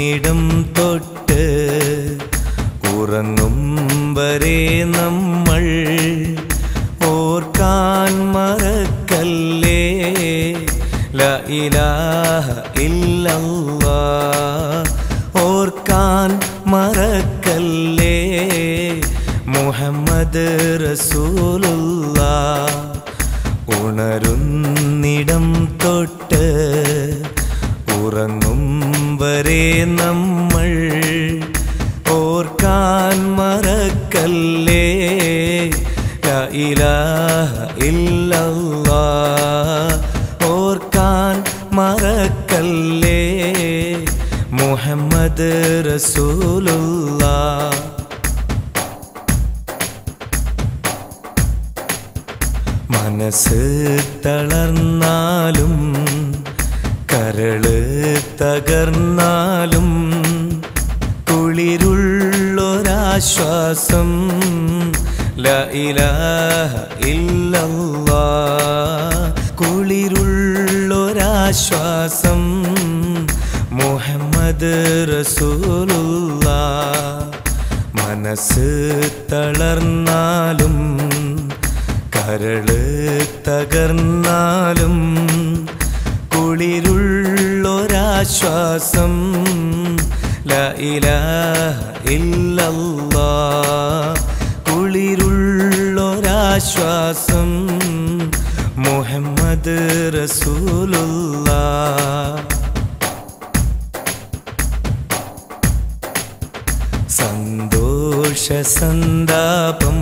ഉണരുന്നിടം തൊട്ട് ഉറങ്ങും വരെ നമ്മൾ ഓർക്കാൻ മറക്കല്ലേ ല ഇലാഹ ഇല്ലല്ലാ ഓർക്കാൻ മറക്കല്ലേ മുഹമ്മദ് റസൂലുള്ള ഉണരുന്നിടം തൊട്ട് ഉറങ്ങും വരെ നമ്മൾ ഓർക്കാൻ മറക്കല്ലേ ല ഇലാഹ ഇല്ലല്ലാ ഓർക്കാൻ മറക്കല്ലേ മുഹമ്മദ് റസൂലുള്ള മനസ്സ് തളർന്നാലും കരള് തകർന്നാലും കുളിരുള്ളൊരാശ്വാസം ല ഇലാഹ ഇല്ലല്ലാ കുളിരുള്ളൊരാശ്വാസം മുഹമ്മദ് റസൂലുള്ള മനസ്സ് തളർന്നാലും കരള് തകർന്നാലും കുളിരുള്ളൊരാശ്വാസം ല ഇലാഹ ഇല്ലല്ലാ കുളിരുള്ളൊരാശ്വാസം മുഹമ്മദ് റസൂലുള്ള സന്തോഷ സന്താപം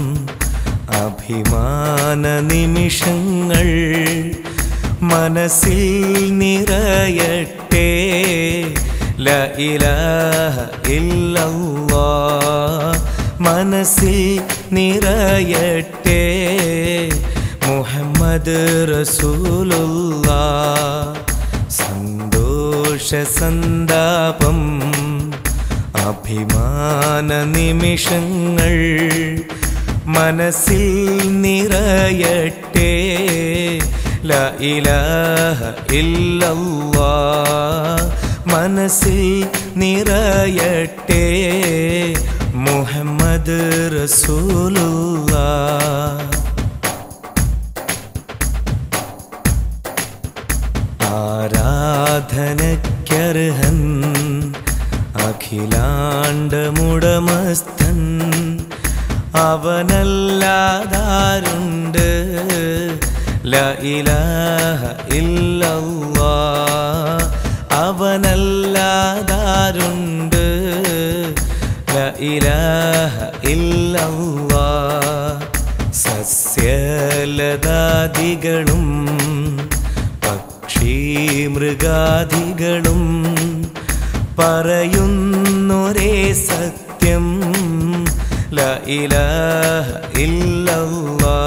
അഭിമാന നിമിഷങ്ങൾ മനസ്സിൽ നിറയട്ടെ ല ഇലാഹ ഇല്ലല്ലാ മനസ്സിൽ നിറയട്ടെ മുഹമ്മദ് റസൂലുള്ള സന്തോഷ സന്താപം അഭിമാന നിമിഷങ്ങൾ മനസ്സിൽ നിറയട്ടെ ല ഇലാഹ ഇല്ലല്ലാ മനസ്സിൽ നിറയട്ടെ മുഹമ്മദ് റസൂലുള്ള ആരാധനയ്ക്കർഹൻ അഖിലാണ്ടമുടമസ്ഥൻ അവനല്ലാതാരുണ്ട് ല ഇലാഹ ഇല്ലല്ലാ അവനല്ലാതാരുണ്ട് ല ഇലാഹ ഇല്ലല്ലാ സസ്യലതാദികളും പക്ഷി മൃഗാദികളും പറയുന്നൊരേ സത്യം ല ഇലാഹ ഇല്ലല്ലാ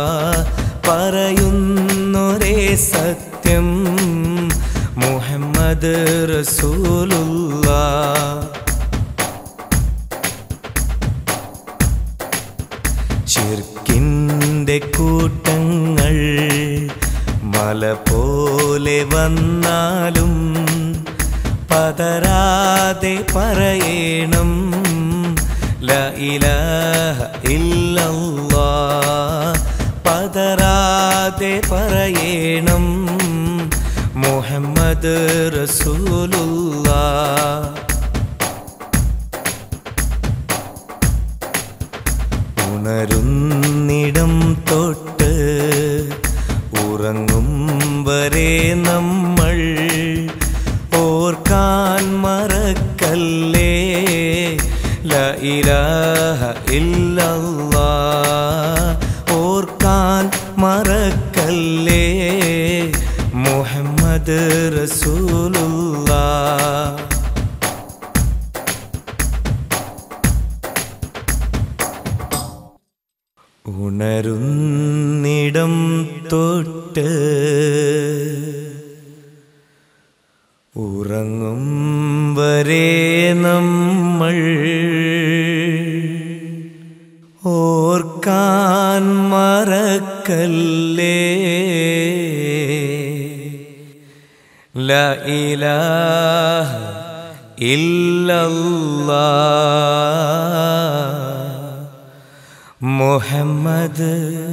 പറയുന്നൊരേ സത്യം മുഹമ്മദ് റസൂലുള്ള ചിർക്കിൻ്റെ കൂട്ടങ്ങൾ മല പോലെ വന്നാലും പതരാതെ പറയണം ല ഇലാഹ ഇല്ലല്ലാ പതരാതെ പറയണം മുഹമ്മദ് റസൂലുള്ള ഉണരുന്നിടം തൊട്ട് ഉറങ്ങും വരെ നമ്മൾ ഓർക്കാൻ മറക്കല്ലേ ല ഇലാഹ ഇല്ലല്ലാ ഓർക്കാൻ മറക്കല്ലേ മുഹമ്മദ് റസൂലുള്ള ഉണരുന്നിടം തൊട്ട് ഉറങ്ങും വരെ നമ്മൾ ഓർക്കാൻ മറക്കല്ലേ ല ഇലാഹ ഇല്ലല്ലാ മുഹമ്മദ്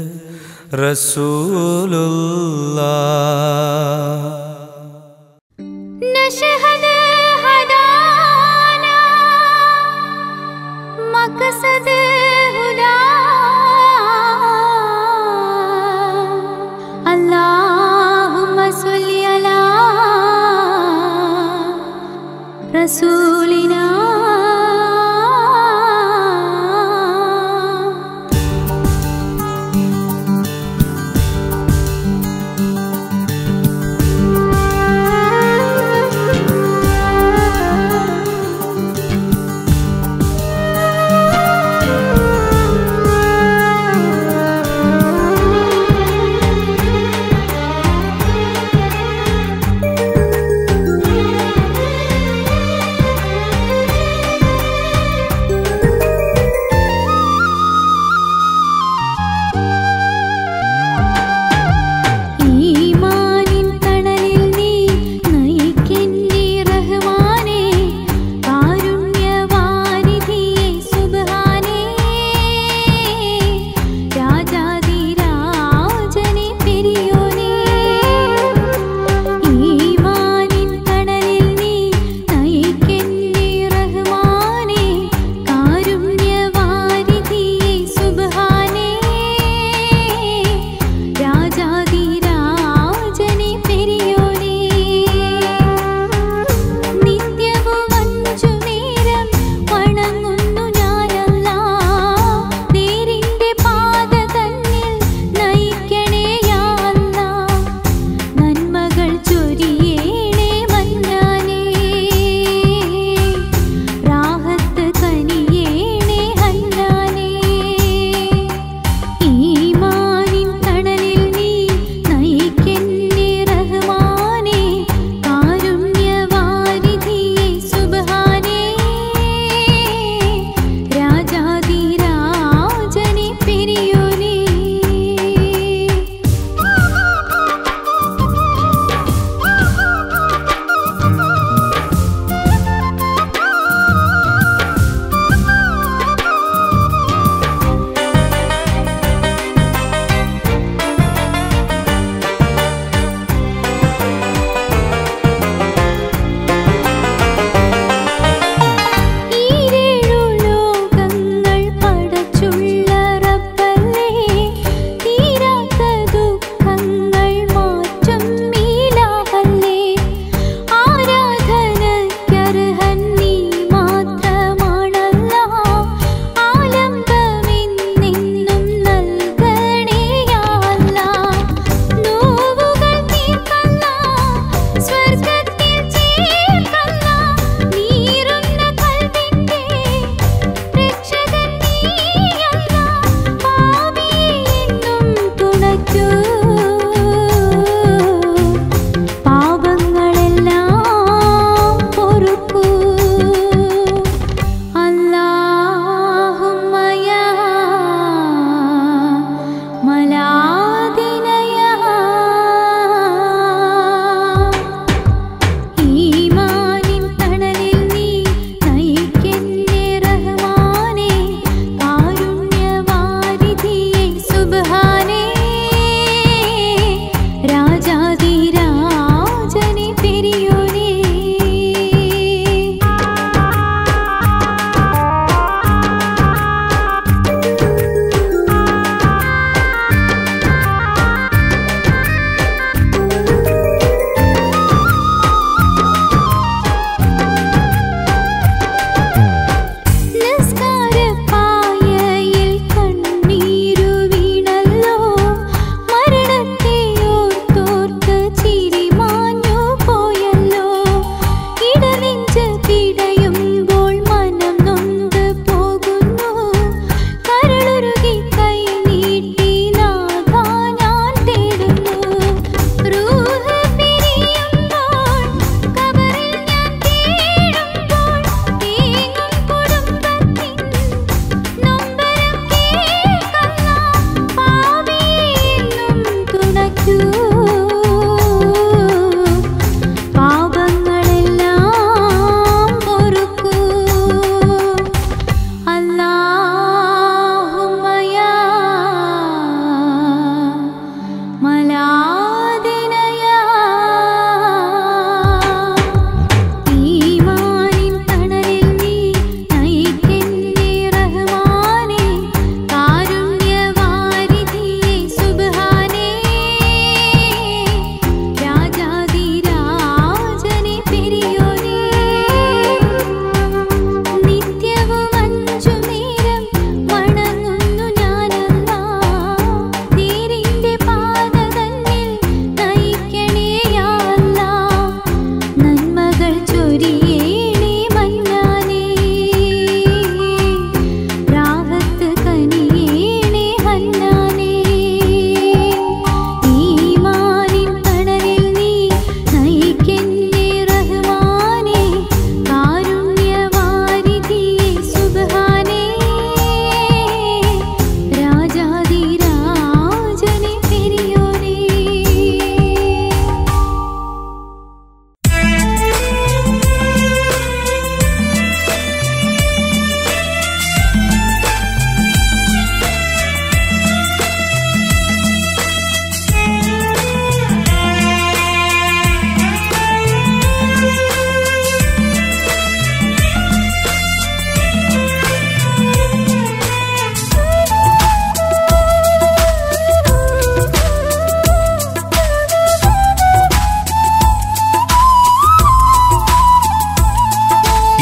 റസൂലുള്ളാ نشهد هدانا مقصد هدى اللهم صل على رسولنا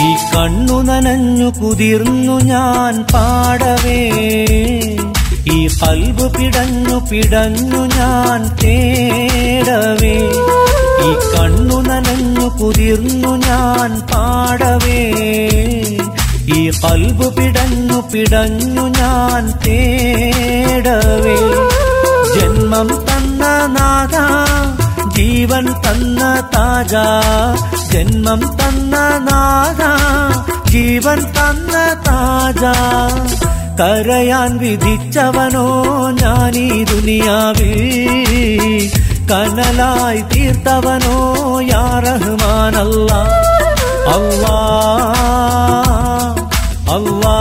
ഈ കണ്ണു നനഞ്ഞു കുതിർന്നു ഞാൻ പാടവേ ഈ കൽബ് പിടഞ്ഞു പിടഞ്ഞു ഞാൻ തേടവേ ഈ കണ്ണു നനഞ്ഞു കുതിർന്നു ഞാൻ പാടവേ ഈ കൽബ് പിടഞ്ഞു പിടഞ്ഞു ഞാൻ തേടവേ ജന്മം തന്ന നാഥ ജീവൻ തന്ന താജ ജന്മം തന്ന നാഥ ജീവൻ തന്ന താജ കരയാൻ വിധിച്ചവനോ ഞാനീ ദുനിയാവിൽ കനലായി തീർത്തവനോ യാ റഹ്മാനല്ല അല്ലാ അല്ലാ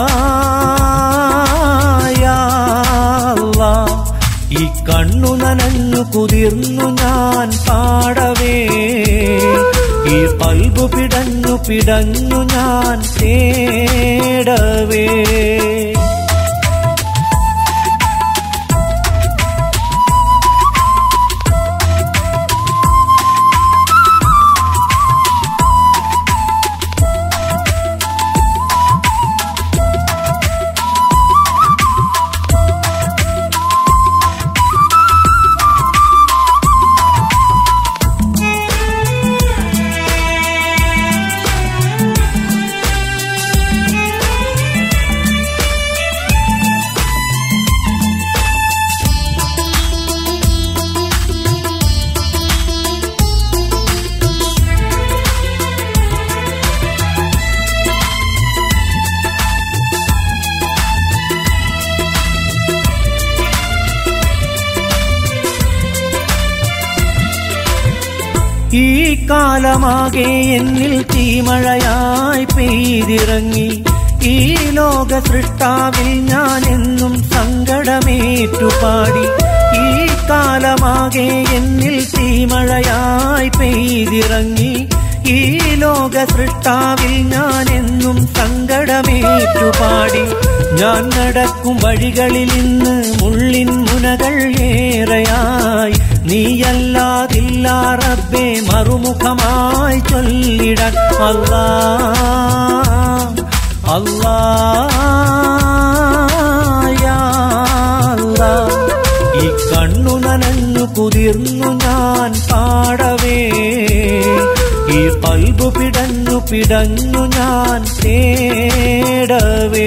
യാ അല്ലാ ഈ കണ്ണു നനഞ്ഞു കുതിർന്നു ഞാൻ പാടവേ ഈ പൽബു പിടഞ്ഞു പിടഞ്ഞു ഞാൻ തേടവേ ഈ കാലമാകെ എന്നിൽ തീമഴയായി പെയ്തിറങ്ങി ഈ ലോക സൃഷ്ടാവിൽ ഞാൻ എന്നും സങ്കടമേറ്റുപാടി ഈ കാലമാകെ എന്നിൽ തീമഴയായി പെയ്തിറങ്ങി ഈ ലോക സൃഷ്ടാവിൽ ഞാൻ എന്നും സങ്കടമേറ്റുപാടി ഞാൻ നടക്കും വഴികളിൽ ഇന്ന് മുള്ളിൻ മുനകൾ ഏറെയായി നീയല്ലാതില്ല റബ്ബേ മറുമുഖമായി ചൊല്ലിടാൻ അല്ലാ അല്ലാ യാ അല്ലാ. ഈ കണ്ണു നനഞ്ഞു കുതിർന്നു ഞാൻ പാടവേ ഈ പൽബു പിടഞ്ഞു പിടഞ്ഞു ഞാൻ തേടവേ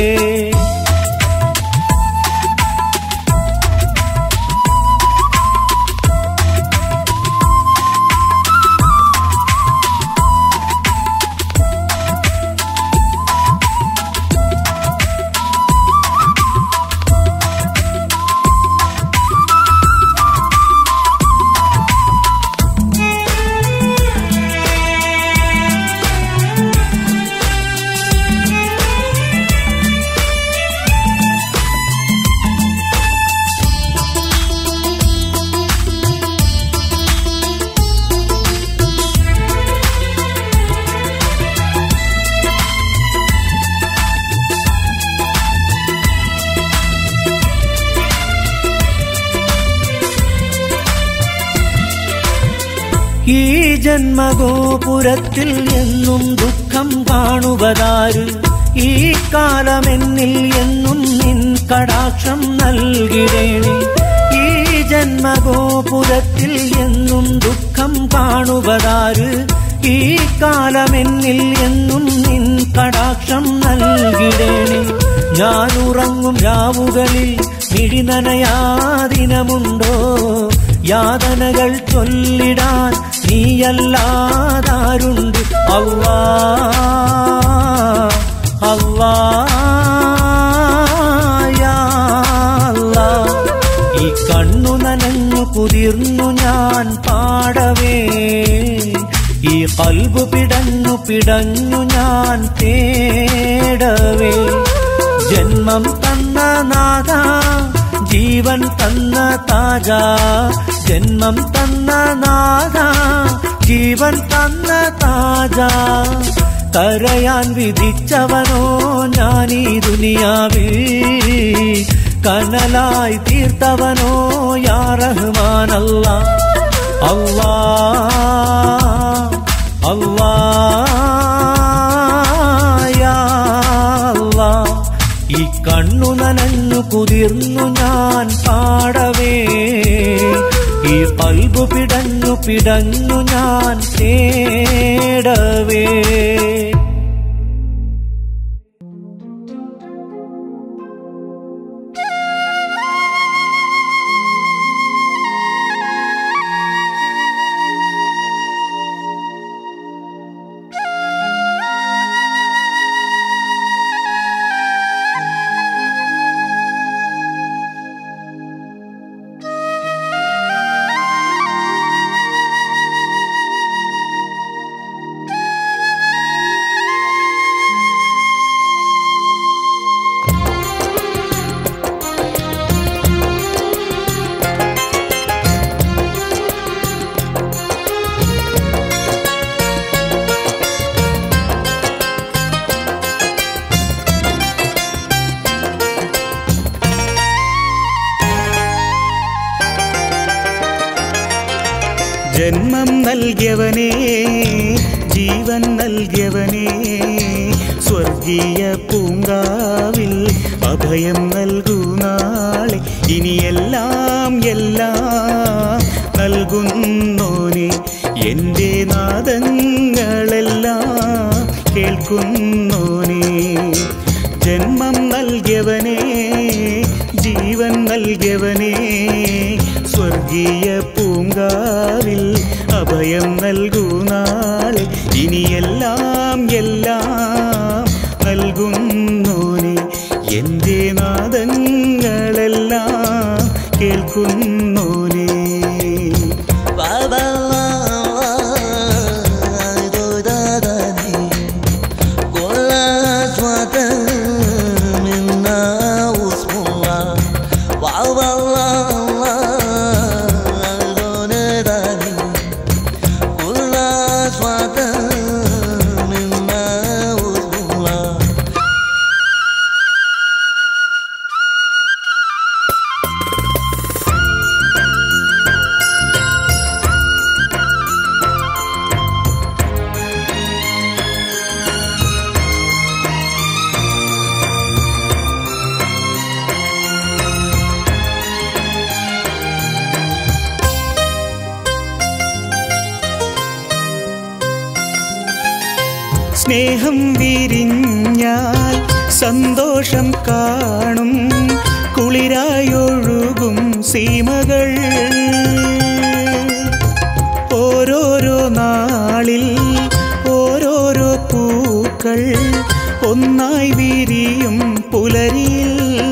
ഈ ജന്മഗോപുരത്തിൽ എന്നും ദുഃഖം കാണുവതാര് ഈ കാലമെന്നിൽ എന്നും നിൻ കടാക്ഷം നൽകിടേണി ഈ ജന്മഗോപുരത്തിൽ എന്നും ദുഃഖം കാണുവതാര് ഈ കാലമെന്നിൽ എന്നും നിൻ കടാക്ഷം നൽകിടേണി ഞാൻ ഉറങ്ങും രാവുകളിൽ മിഴിനനയാദിനമുണ്ടോ യാതനകൾ ചൊല്ലിടാൻ നീയല്ലാതാരുണ്ട് അല്ലാ അല്ലാ യാ അല്ലാ. ഈ കണ്ണു നനഞ്ഞു കുതിർന്നു ഞാൻ പാടവേ ഈ കൽബ് പിടഞ്ഞു പിടഞ്ഞു ഞാൻ തേടവേ ജന്മം തന്ന നാഥ ജീവൻ തന്ന താജ ജന്മം തന്ന നാഥ ജീവൻ തന്ന താജ കരയാൻ വിധിച്ചവനോ ഞാനീ ദുനിയാവിൽ കനലായി തീർത്തവനോ യാ റഹ്മാനല്ല അല്ലാ അല്ലാ കുതിർന്നു ഞാൻ പാടവേ ഈ കൽബു പിടഞ്ഞു പിടഞ്ഞു ഞാൻ തേടവേ ജന്മം നൽകിയവനേ ജീവൻ നൽകിയവനേ സ്വർഗീയ പൂങ്കാവിൽ അഭയം നൽകൂ നാളെ ഇനിയെല്ലാം എല്ലാം നൽകുന്നോനെ എൻ്റെ നാദങ്ങളെല്ലാം കേൾക്കുന്നോനെ ജന്മം നൽകിയവനേ ജീവൻ നൽകിയവനേ സ്വർഗീയ പൂങ്കാവിൽ അഭയം നൽകൂ നാളെ ഇനിയെല്ലാം എല്ലാം നൽകുന്നോനെ എൻ്റെ നാദങ്ങളെല്ലാം കേൾക്കുന്നോനെ സ്നേഹം വിരിഞ്ഞാൽ സന്തോഷം കാണും കുളിരായൊഴുകും സീമകൾ ഓരോരോ നാളിൽ ഓരോരോ പൂക്കൾ ഒന്നായി വിരിയും പുലരിയിൽ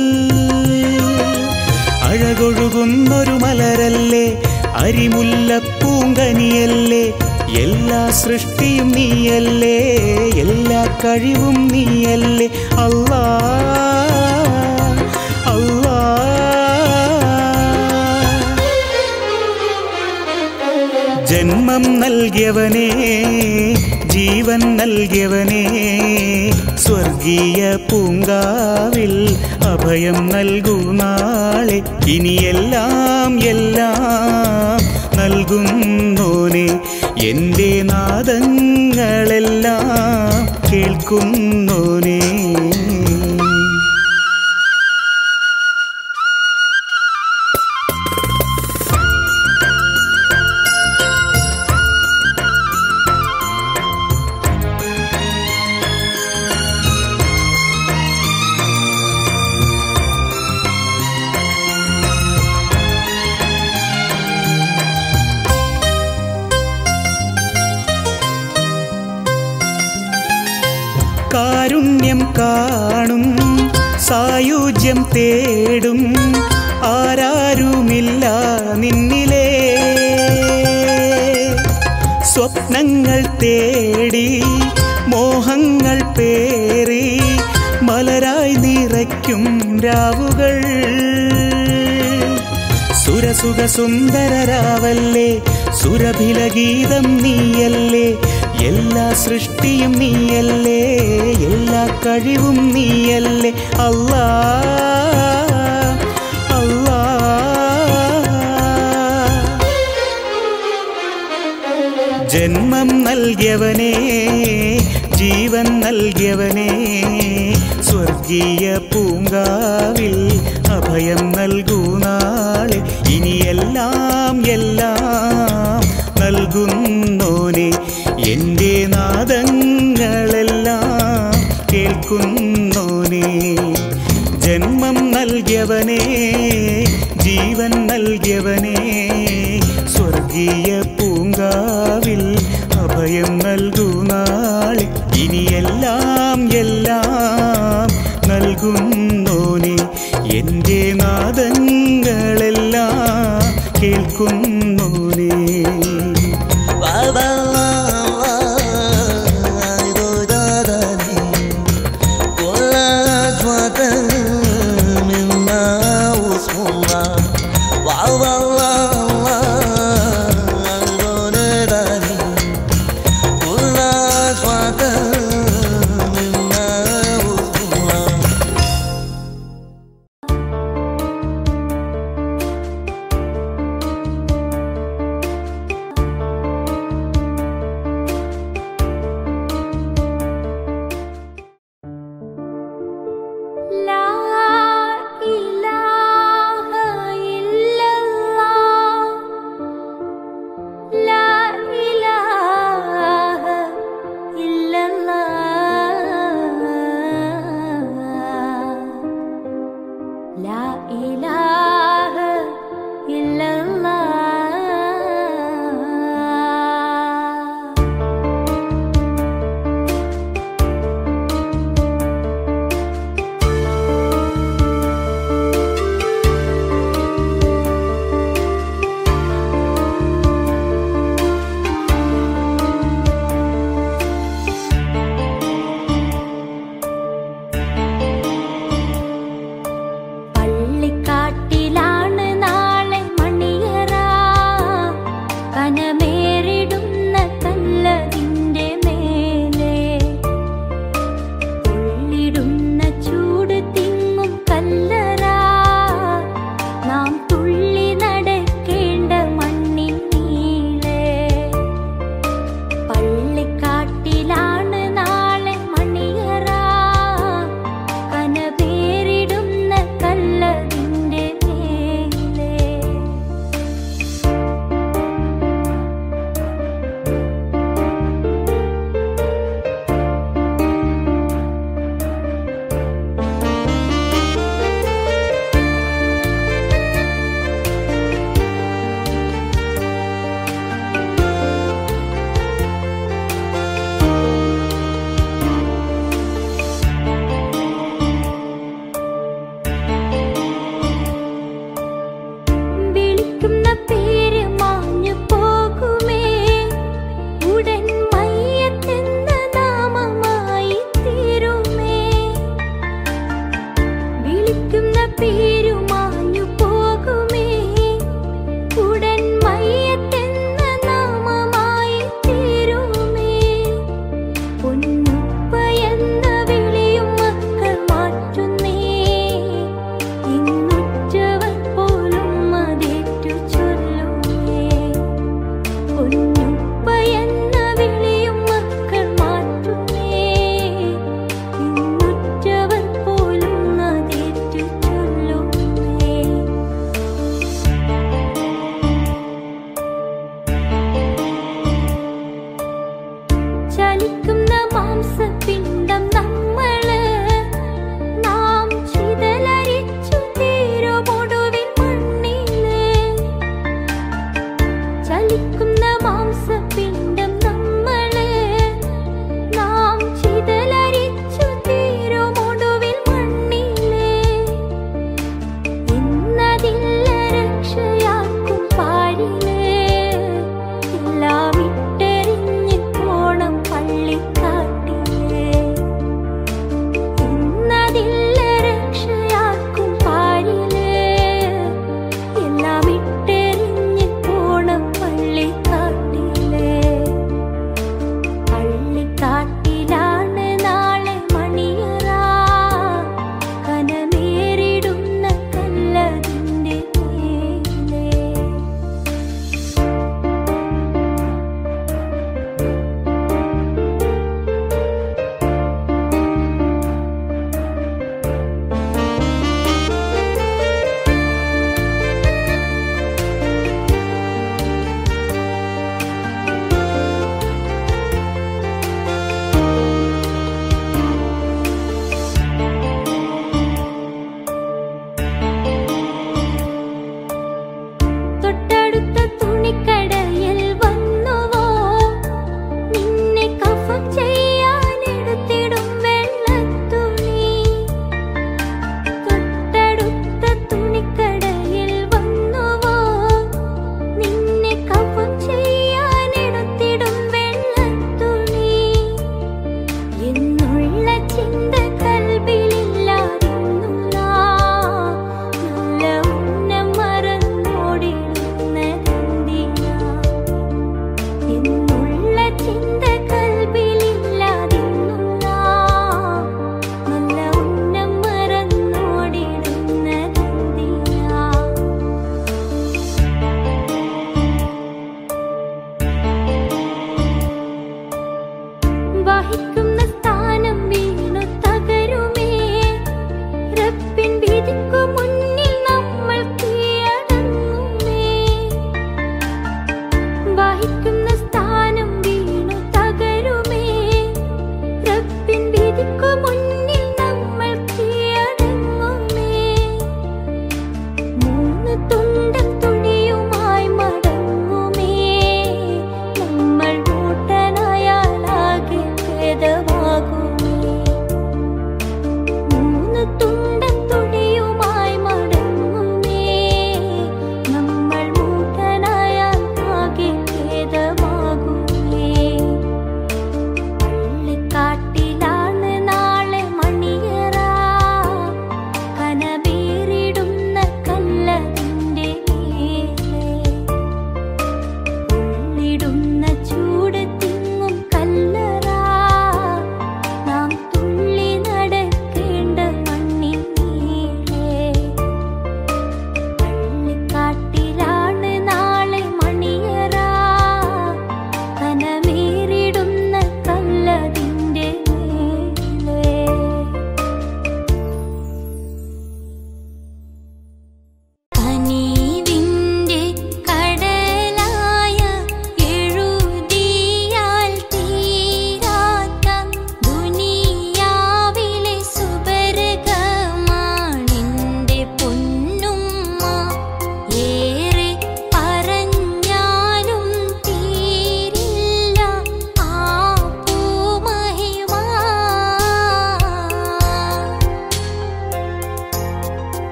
അഴകൊഴുകുന്നൊരു മലരല്ലേ അരിമുല്ലപ്പൂങ്കനിയല്ലേ എല്ലാ സൃഷ്ടിയും നീയല്ലേ എല്ലാ കഴിവും നീയല്ലേ അല്ലാ അല്ലാ ജന്മം നൽകിയവനേ ജീവൻ നൽകിയവനേ സ്വർഗീയ പൂങ്കാവിൽ അഭയം നൽകൂ നാളെ ഇനിയെല്ലാം എല്ലാം നൽകുന്നോനെ എൻ്റെ നാദങ്ങളെല്ലാം കേൾക്കുന്നോനേ കാരുണ്യം കാണും സായുജ്യം തേടും ആരാരുമില്ല നിന്നിലേ സ്വപ്നങ്ങൾ തേടി മോഹങ്ങൾ പേറി മലരായി നിറയ്ക്കും രാവുകൾ സുരസുഖ സുന്ദരരാവല്ലേ സുരഭില ഗീതം നീയല്ലേ എല്ലാ സൃഷ്ടിയും നീയല്ലേ എല്ലാ കഴിവും നീയല്ലേ അല്ലാ അല്ലാ ജന്മം നൽകിയവനേ ജീവൻ നൽകിയവനേ സ്വർഗീയ പൂങ്കാവിൽ അഭയം നൽകൂ നാളെ ഇനിയെല്ലാം എല്ലാം നൽകുന്നോനെ എൻ്റെ നാദങ്ങളെല്ലാം കേൾക്കുന്നോനെ ജന്മം നൽകിയവനേ ജീവൻ നൽകിയവനേ സ്വർഗീയ പൂങ്കാവിൽ അഭയം നൽകൂ നാളെ ഇനിയെല്ലാം എല്ലാം നൽകുന്നോനെ എൻ്റെ നാദങ്ങളെല്ലാം കേൾക്കുന്നോനെ Wow.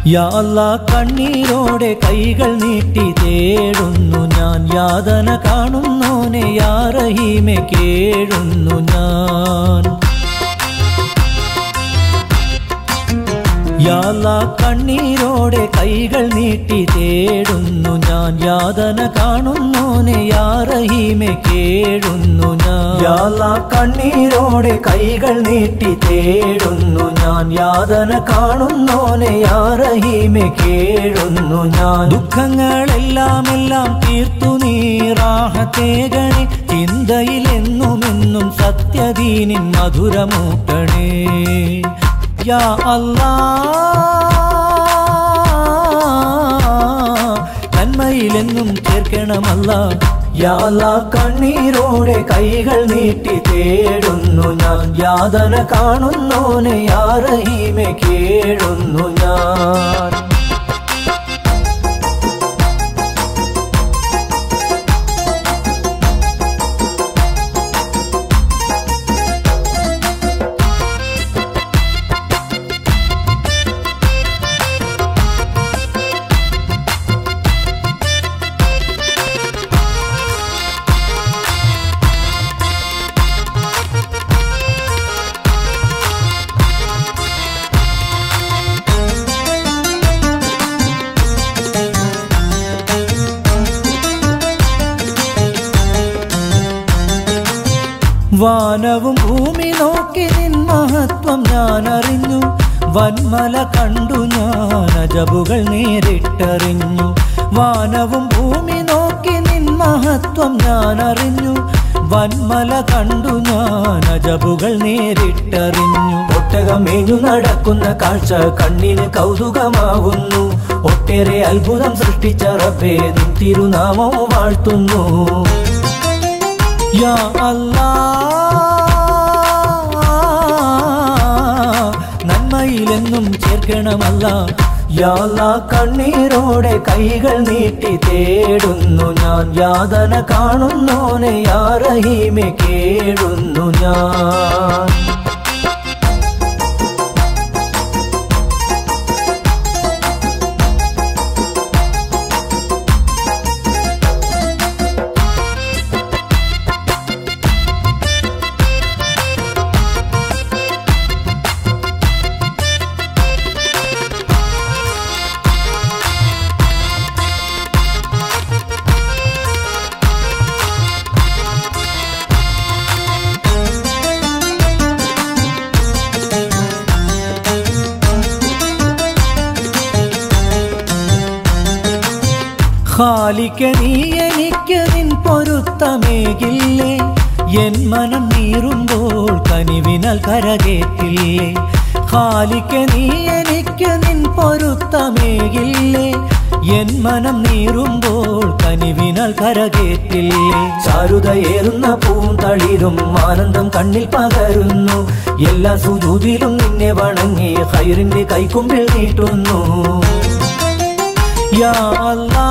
യാ അല്ലാ കണ്ണീരോടെ കൈകൾ നീട്ടി തേടുന്നു ഞാൻ യാതന കാണുന്നോനെ യാ റഹീമെ കേഴുന്നു ഞാൻ യാ അല്ലാ കണ്ണീരോടെ കൈകൾ നീട്ടി തേടുന്നു ഞാൻ യാതന കാണുന്നോനെ യാ റഹീമെ കേഴുന്നു ഞാൻ യാ അല്ലാ കണ്ണീരോടെ കൈകൾ നീട്ടി തേടുന്നു ഞാൻ യാതന കാണുന്നോനെ യാ റഹീമെ കേഴുന്നു ഞാൻ ദുഃഖങ്ങളെല്ലാം എല്ലാം തീർത്തു നീറാഹത്തേകണേ ചിന്തയിലെന്നുമെന്നും സത്യദീനിൻ മധുരമൂട്ടണേ യാ അല്ലാ നന്മയിലെന്നും ചേർക്കണമല്ല യാ അല്ലാ കണ്ണീരോടെ കൈകൾ നീട്ടി തേടുന്നു ഞാൻ യാതന കാണുന്നോനെ യാ റഹീമെ കേഴുന്നു ഞാൻ വാനവും ഭൂമി നോക്കി നിൻ മഹത്വം ഞാൻ അറിഞ്ഞു വന്മല കണ്ടു ഞാൻ അജബുകൾ നേരിട്ടറിഞ്ഞു വാനവും ഭൂമി നോക്കി നിൻ മഹത്വം ഞാൻ അറിഞ്ഞു വന്മല കണ്ടു ഞാൻ അജബുകൾ നേരിട്ടറിഞ്ഞു ഒട്ടകമേഞ്ഞു നടക്കുന്ന കാഴ്ച കണ്ണിന് കൗതുകമാകുന്നു ഒട്ടേറെ അത്ഭുതം സൃഷ്ടിച്ച റബ്ബേ നിൻ തിരുനാമം വാഴ്ത്തുന്നു യാ അല്ലാ നന്മയിലെന്നും ചേർക്കണമല്ല യാ അല്ലാ കണ്ണീരോടെ കൈകൾ നീട്ടി തേടുന്നു ഞാൻ യാതന കാണുന്നോനെ യാ റഹീമെ കേടുന്നു ഞാൻ ഖാലിക്ക നീ എനിക്ക് നിൻ പൊരുത്തമേകില്ലേ എൻ മനം നീറുമ്പോൾ കനിവിനാൽ കരകേറ്റില്ലേ ഖാലിക്ക നീ എനിക്ക് നിൻ പൊരുത്തമേകില്ലേ എൻ മനം നീറുമ്പോൾ കനിവിനാൽ കരകേറ്റില്ലേ ചാരുതയേറുന്ന പൂന്തളിരും ആനന്ദം കണ്ണിൽ പകരുന്നു എല്ലാ സുജൂതിലും നിന്നെ വണങ്ങി ഹൈറിന്റെ കൈക്കുമ്പിൽ നീട്ടുന്നു യാ അല്ലാ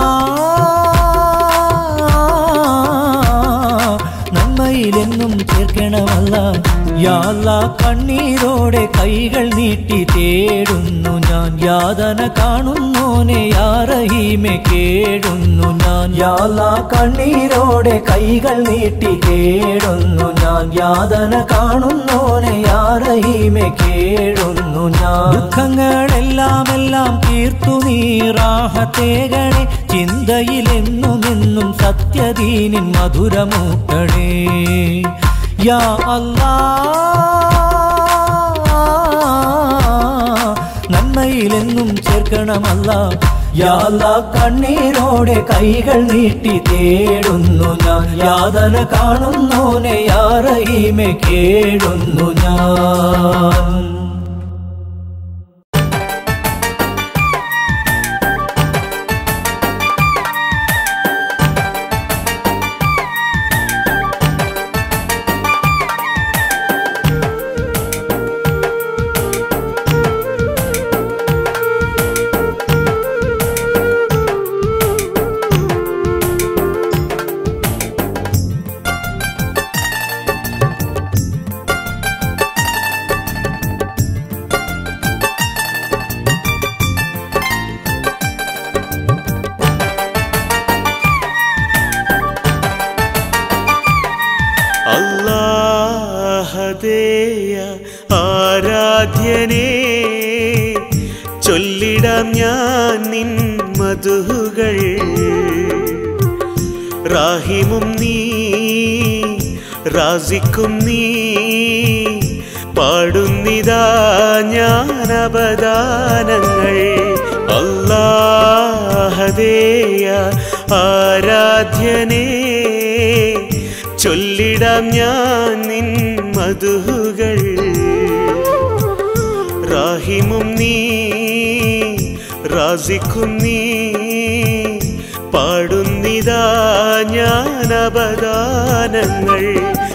നന്മയിലെന്നും ചേർക്കണമല്ല യാ അല്ലാ കണ്ണീരോടെ കൈകൾ നീട്ടി തേടുന്നു ഞാൻ യാതന കാണുന്നോനെ യാ റഹീമെ കേടുന്നു ഞാൻ യാ അല്ലാ കണ്ണീരോടെ കൈകൾ നീട്ടി കേടുന്നു ഞാൻ യാതന കാണുന്നോനെ യാ റഹീമെ കേടുന്നു ഞാൻ ദുഃഖങ്ങളെല്ലാം എല്ലാം തീർത്തു നീറാഹത്തേകളെ ചിന്തയിലെന്നുമെന്നും സത്യദീനിൻ മധുരമൂട്ടണേ യാ അല്ലാ നന്മയിലെന്നും ചേർക്കണമല്ല യാ അല്ലാ കണ്ണീരോടെ കൈകൾ നീട്ടി തേടുന്നു ഞാൻ യാതന കാണുന്നോനെ യാ റഹീമെ കേടുന്നു ഞാൻ ആരാധ്യനേ ചൊല്ലിടാം ഞാൻ നിൻ മധുകൾ റാഹിമും നീ റാസിക്കും നീ പാടുന്നിതാ ഞാൻ അപദാനങ്ങൾ അല്ലാഹദേയ ആരാധ്യനേ ചൊല്ലിടാം ഞാൻ നിൻ മധുകൾ റാഹിമും നീ റാസിക്കും നീ പാടുന്നിതാ ഞാൻ അപദാനങ്ങൾ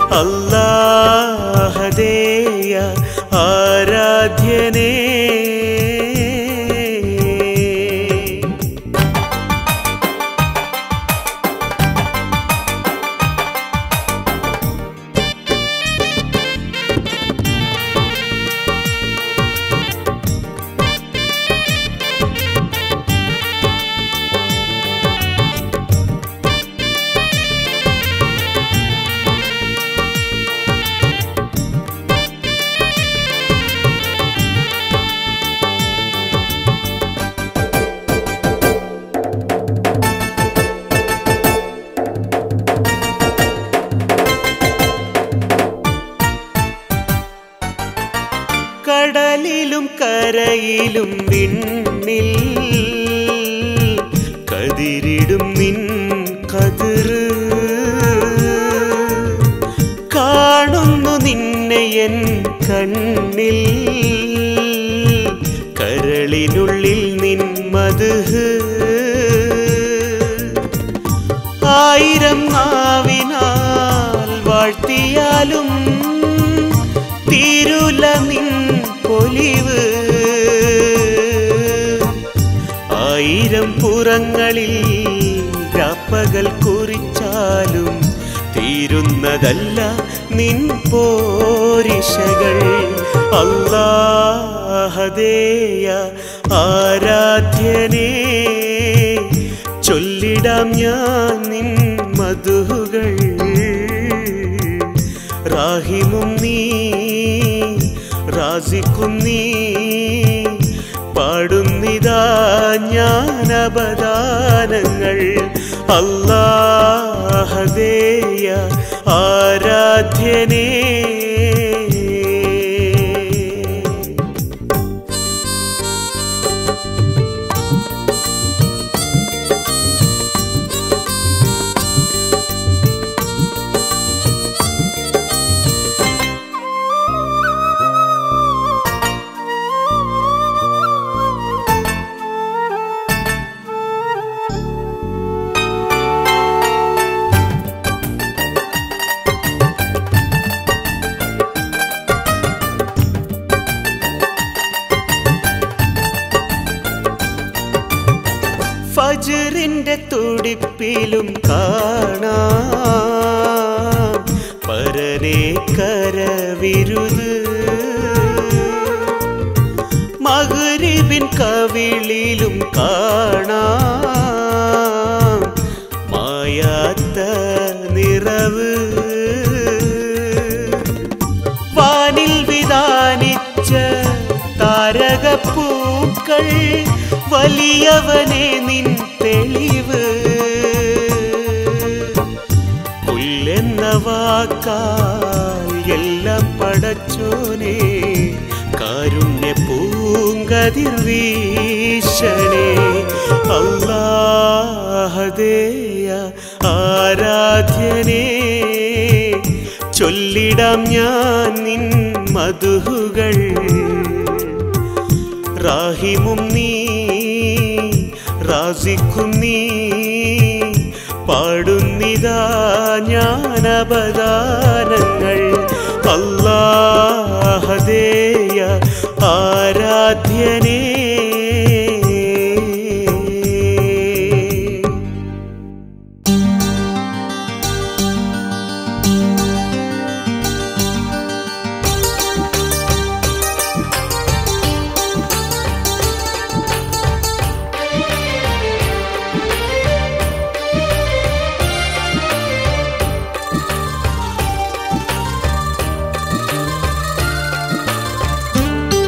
അല്ലാഹദേയ ആരാധ്യനേ കടലിലും കരയിലും വിണ്ണിൽ കതിരിടും നിൻ കതിര് കാണുന്നു നിന്നെ എൻ കണ്ണിൽ കരളിനുള്ളിൽ നിൻ മധുഹ് ആയിരം നാവിനാൽ വാഴ്ത്തിയാലും തീരുല നിൻ പൊലിവ് ആയിരം പുറങ്ങളിൽ രാപ്പകൽ കുറിച്ചാലും തീരുന്നതല്ല നിൻ പോരിശകൾ അല്ലാഹദേയ ആരാധ്യനേ ചൊല്ലിടാം ഞാൻ നിൻ മധുകൾ റാഹിമും നീ റാസിക്കും നീ പാടുന്നിതാ ഞാൻ അപദാനങ്ങൾ അല്ലാഹദേയ ആരാധ്യനേ ഫജറിന്റെ തുടിപ്പിലും കാണാം പരനെ കരവിരുത് മകരിബിൻ കവിളിലും കാണാം മായാത്ത നിറവ് വാനിൽ വിധാനിച്ച താരകപ്പൂക്കൾ വലിയവനെ നിൻ തെളിവ് പുല്ലെന്ന വാക്കാൽ എല്ലാം പടച്ചോനെ കാരുണ്യ പൂങ്കതിർ വീശണേ അല്ലാഹദേയ ആരാധ്യനേ ചൊല്ലിടാം ഞാൻ നിൻ മധുകൾ റാഹിമും നീ റാസിക്കും നീ പാടുന്നിതാ ഞാൻ അപദാനങ്ങൾ അല്ലാഹദേയ ആരാധ്യനേ ും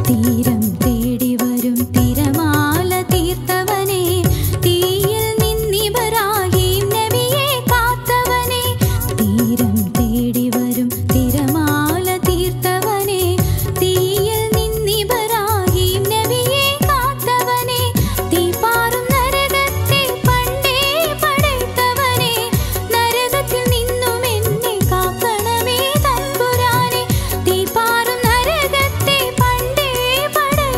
തീരം തേടി വരും തിരമാല തീർത്തവനെ തീയിൽ നിന്നിബറാഹിം നബിയെ കാത്തവനെ തീരം തേടി വരും തിരമാല തീർത്തവനെ തീയിൽ നിന്നിബറാഹിം നബിയെ കാത്തവനെ തീപാറും നരകത്തെ പണ്ടേ പടയ്ത്തവനെ നരകത്തിൽ നിന്നും എന്നെ കാക്കണമേ തമ്പുരാനെ തീപാറും നരകത്തെ പണ്ടേ പടയ്ത്തവനെ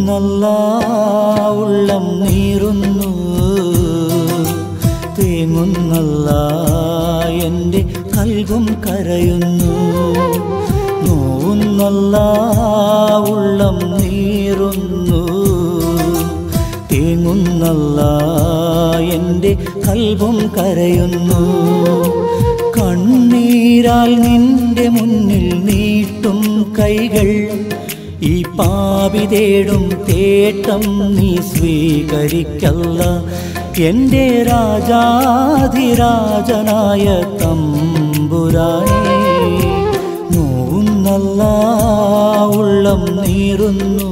തേങ്ങുന്നല്ല ഉള്ളം നീറുന്നു തേങ്ങുന്നല്ല എൻ്റെ കൽവും കരയുന്നു നോവുന്നല്ല ഉള്ളം നീറുന്നു തേങ്ങുന്നല്ല എൻ്റെ കൽവും കരയുന്നു കണ്ണീരാൽ നിന്റെ മുന്നിൽ നീട്ടും കൈകൾ ഈ പാപി തേടും തേട്ടം നീ സ്വീകരിക്കല്ല എൻ്റെ രാജാധിരാജനായ തമ്പുരാനേ നോവുന്നല്ല ഉള്ളം നീറുന്നു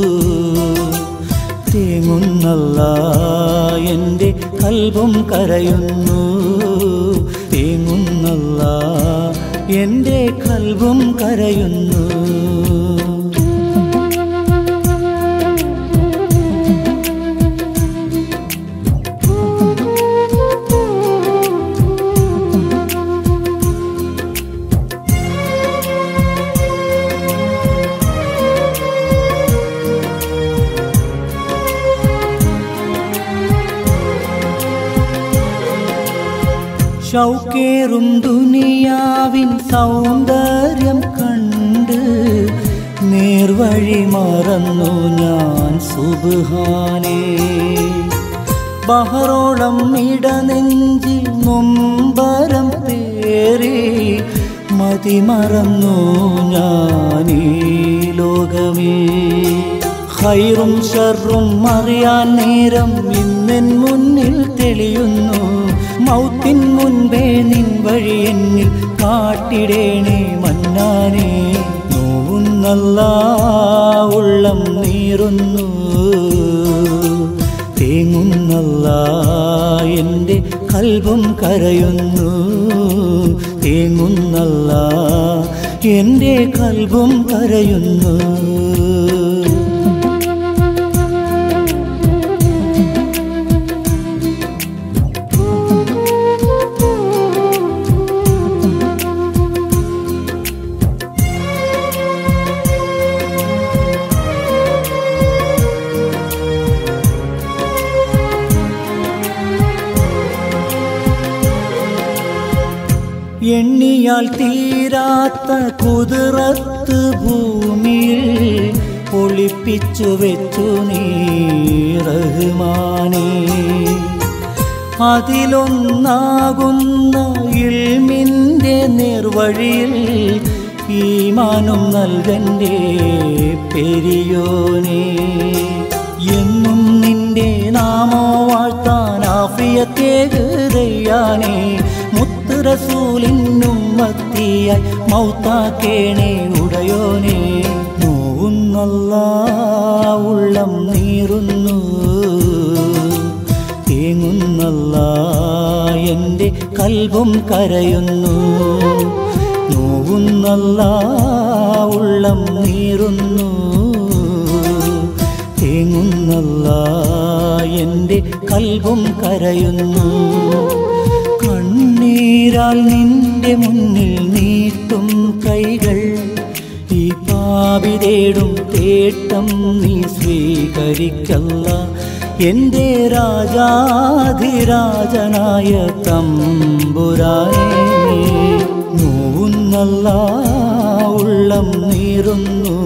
തേങ്ങുന്നല്ല എൻ്റെ കൽവും കരയുന്നു തേങ്ങുന്നല്ല എൻ്റെ കൽവും കരയുന്നു ഷൗക്കേറും ദുനിയാവിൻ സൗന്ദര്യം കണ്ട് നേർവഴി മറന്നു ഞാൻ സുബാനേ ബഹറോളം ഇടനെഞ്ചിൽ നൊമ്പരം പേറി മതിമറന്നു ഞാനീ ലോകമേ ഹൈറും ഷർറും അറിയാൻ നേരം ഇന്നെൻ മുന്നിൽ തെളിയുന്നു മൗത്തിൻ മുൻപേ നിൻ വഴി എന്നിൽ കാട്ടിടേണേ മന്നാനേ നോവുന്നല്ല ഉള്ളം നീറുന്നു തേങ്ങുന്നല്ല എൻ്റെ കൽവും കരയുന്നു തേങ്ങുന്നല്ല എൻ്റെ കൽവും കരയുന്നു എണ്ണിയാൽ തീരാത്ത കുതിരത്ത് ഭൂമിയിൽ ഒളിപ്പിച്ചു വെച്ചു നീ റഹ്മാനേ അതിലൊന്നാകുന്ന ഇൽമിൻ്റെ നിർവഴിയിൽ ഈമാനും നൽകൻ്റെ പെരിയോനേ എന്നും നിന്റെ നാമോ വാഴ്ത്താൻ ആഫിയത്തേകയാനേ മുത്ത് റസൂലിനും മത്തിയായി മൗത്താക്കേണേ ഉടയോനേ നോവുന്നല്ല ഉള്ളം നീറുന്നു തേങ്ങുന്നല്ല എൻ്റെ കൽവും കരയുന്നു നോവുന്നല്ല ഉള്ളം നീറുന്നു തേങ്ങുന്നല്ല എൻ്റെ കൽവും കരയുന്നു കണ്ണീരാൽ നിന്റെ മുന്നിൽ നീട്ടും കൈകൾ ഈ പാപി തേടും തേട്ടം നീ സ്വീകരിക്കല്ല എൻ്റെ രാജാധിരാജനായ തമ്പുരാനേ നോവുന്നല്ല ഉള്ളം നീറുന്നു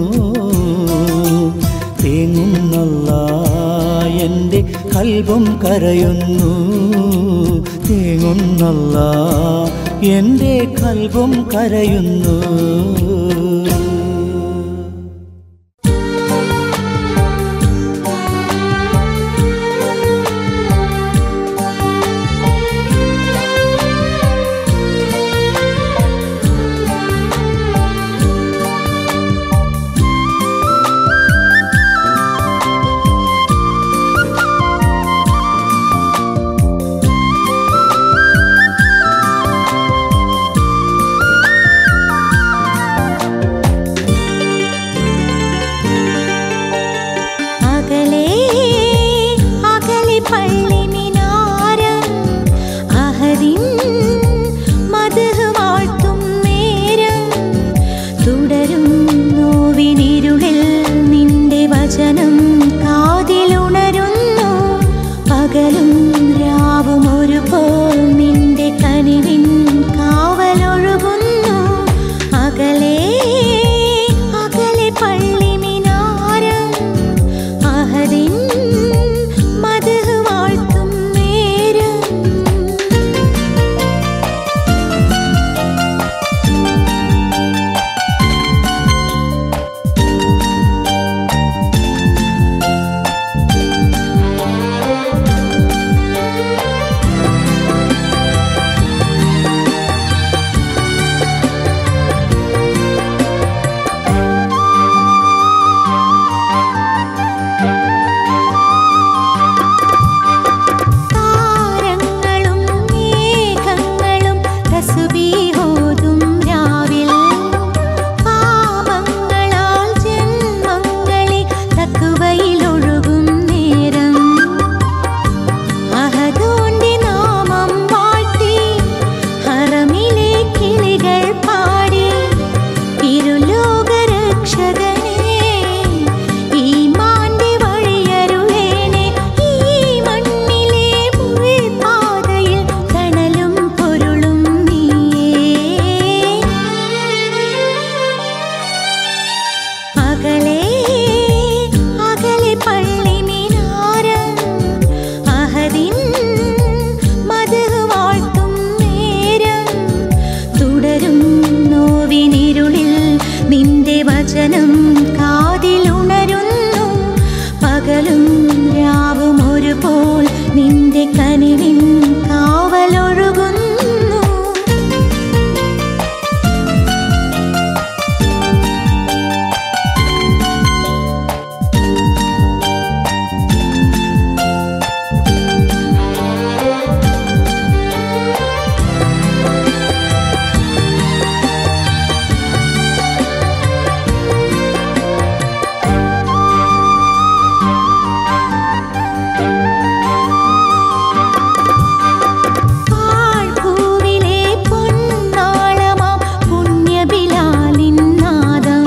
തേങ്ങുന്നല്ല എൻ്റെ കൽവും കരയുന്നു തേങ്ങുന്നല്ല എൻ്റെ കൽവും കരയുന്നു അകലെ അകലെ പള്ളി മിനാരം അഹദിൻ മധു വാഴ്ത്തും നേരം തുടരും നോവിനിരുളിൽ നിന്റെ വചനം കാതിലുണരുന്നു പകലും രാവും ഒരുപോൽ നിന്റെ കനിവിൻ കാവലൊഴുകുന്നു പാഴ്പൂവിലെ പൊന്നാളമാം പുണ്യബിലാലിൻ നാദം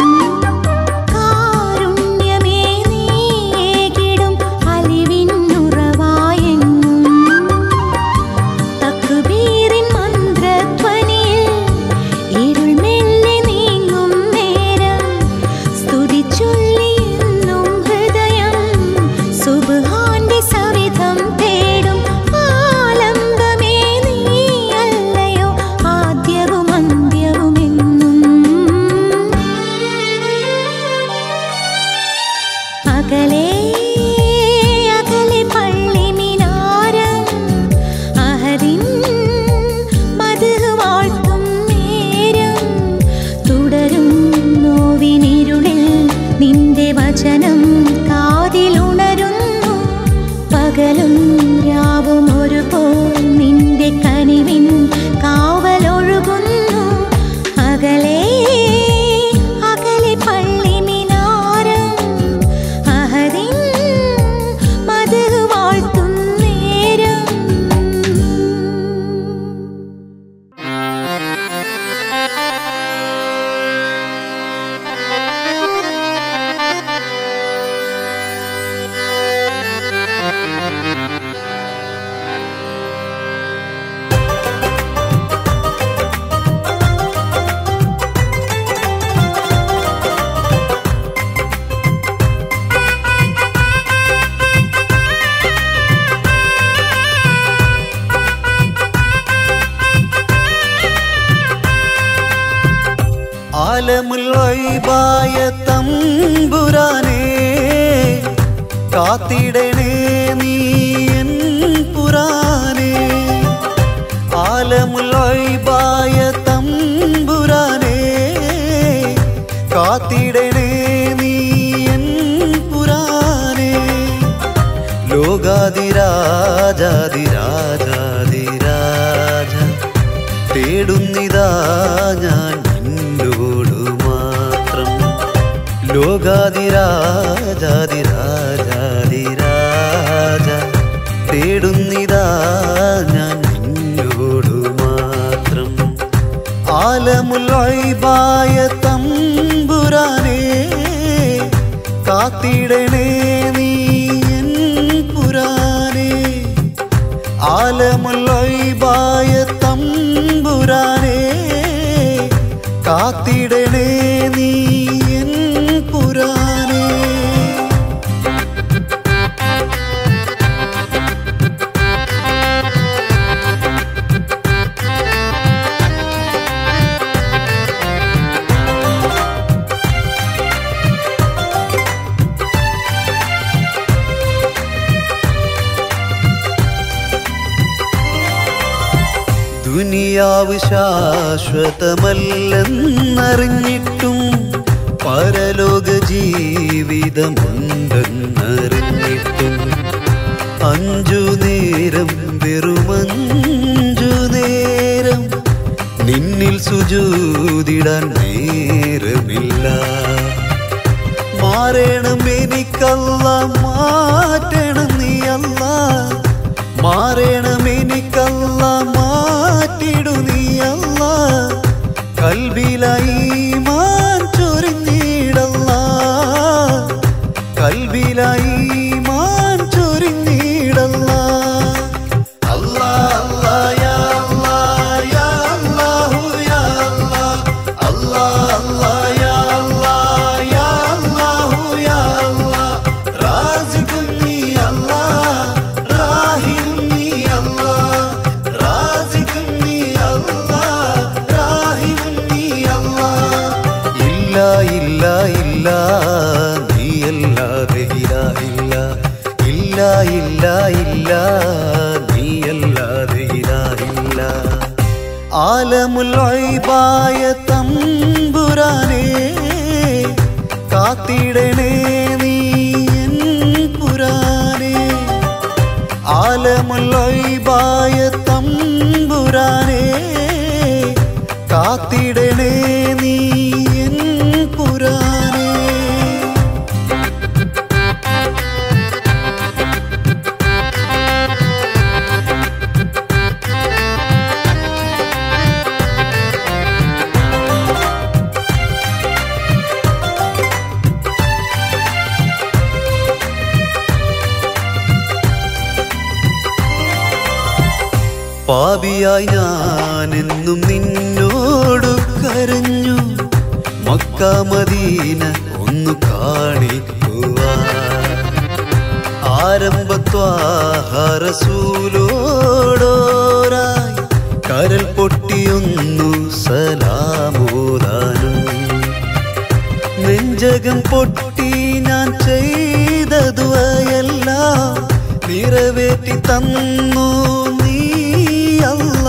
കാരുണ്യമേ നീകിടും അലിവിന്നുറവായെങ്ങും തക്ബീറിൻ മന്ത്രധ്വനിയിൽ ഇരുൾ മെല്ലെ നീങ്ങും നേരം സ്തുതി ചൊല്ലിയെന്നും ഹൃദയം സുബ്ഹാന്റെ സവിധം തേടും ആലംബമേ നീയല്ലയോ ആദ്യവും അന്ത്യവുമെന്നും അകലെ അകലെ പള്ളി മിനാരം അഹദിൻ മധു വാഴ്ത്തും നേരം തുടരും നോവിനിരുളിൽ നിന്റെ വചനം കാതിലുണരുന്നു പകലും രാവും ഒരുപോൽ നിന്റെ കനിവിൻ കാവലൊഴുകുന്നു അകലെ അകലെ പള്ളി മിനാരം അഹദിൻ മധു വാഴ്ത്തും നേരം ആലമുൽ വൈബായ തമ്പുരാനേ കാത്തിടണേ നീ എൻ പുരാനേ ആലമുൽ വൈബായ തമ്പുരാനേ കാത്തിടണേ നീ എൻ പുരാനേ ലോകാതിരാജാതിരാജാതിരാജ തേടുന്നിതാ ഞാൻ നിന്നോടു മാത്രം ലോകാതിരാജാതിരാജാതിരാജ തേടുന്നിതാ ഞാൻ നിന്നോടു മാത്രം ആലമുൽബായ തമ്പുരാനേ കാത്തിടണേ നീ എൻ പുരാനേ ആലമുൽബായ തമ്പുരാനേ കാത്തിടണേ നീ എൻ പുരാനേ ദുനിയാവ് ശാശ്വതമല്ലെന്നറിഞ്ഞിട്ടും പരലോക ജീവിതമുണ്ടെന്നറിഞ്ഞിട്ടും അഞ്ചു നേരം വെറുമഞ്ചു നേരം നിന്നിൽ സുജൂതിടാൻ നേരമില്ല മാറണം എനിക്കല്ല മാറ്റണം നീ അല്ല മാറണം എനിക്കല്ല മാറ്റിടു നീ അല്ല കൽബിലായി മാൻ ചൊരിഞ്ഞിടല്ല കൽബിലായി മാൻ ചൊരിഞ്ഞിടല്ല അല്ലാ അല്ലാ യാ അല്ലാ യാ അല്ലാഹു യാ അല്ലാ അല്ലാ അല്ലാ യാ അല്ലാ യാ അല്ലാ ഇല്ല നീയല്ലാതെ ഇലാഹില്ല ഇല്ല ഇല്ല ഇല്ല നീയല്ലാതെ ഇലാഹില്ല ആലമുൽബായ തമ്പുരാനേ കാത്തിടണേ നീ എൻ പുരാനേ ആലമുൽബായ തമ്പുരാനേ കാത്തിടണേ നീ എൻ പുരാനേ പാപിയായി ഞാൻ എന്നും നിന്നോടു കരഞ്ഞു മക്കാമദീന ഒന്നു കാണിക്കുവാൻ ആരംഭത്വാഹരസൂലോടോരായി കരൽ പൊട്ടിയൊന്നു സലാമോദാനും നെഞ്ചകം പൊട്ടി ഞാൻ ചെയ്തതുവയെല്ലാം നിറവേറ്റി തന്നു നീ അല്ല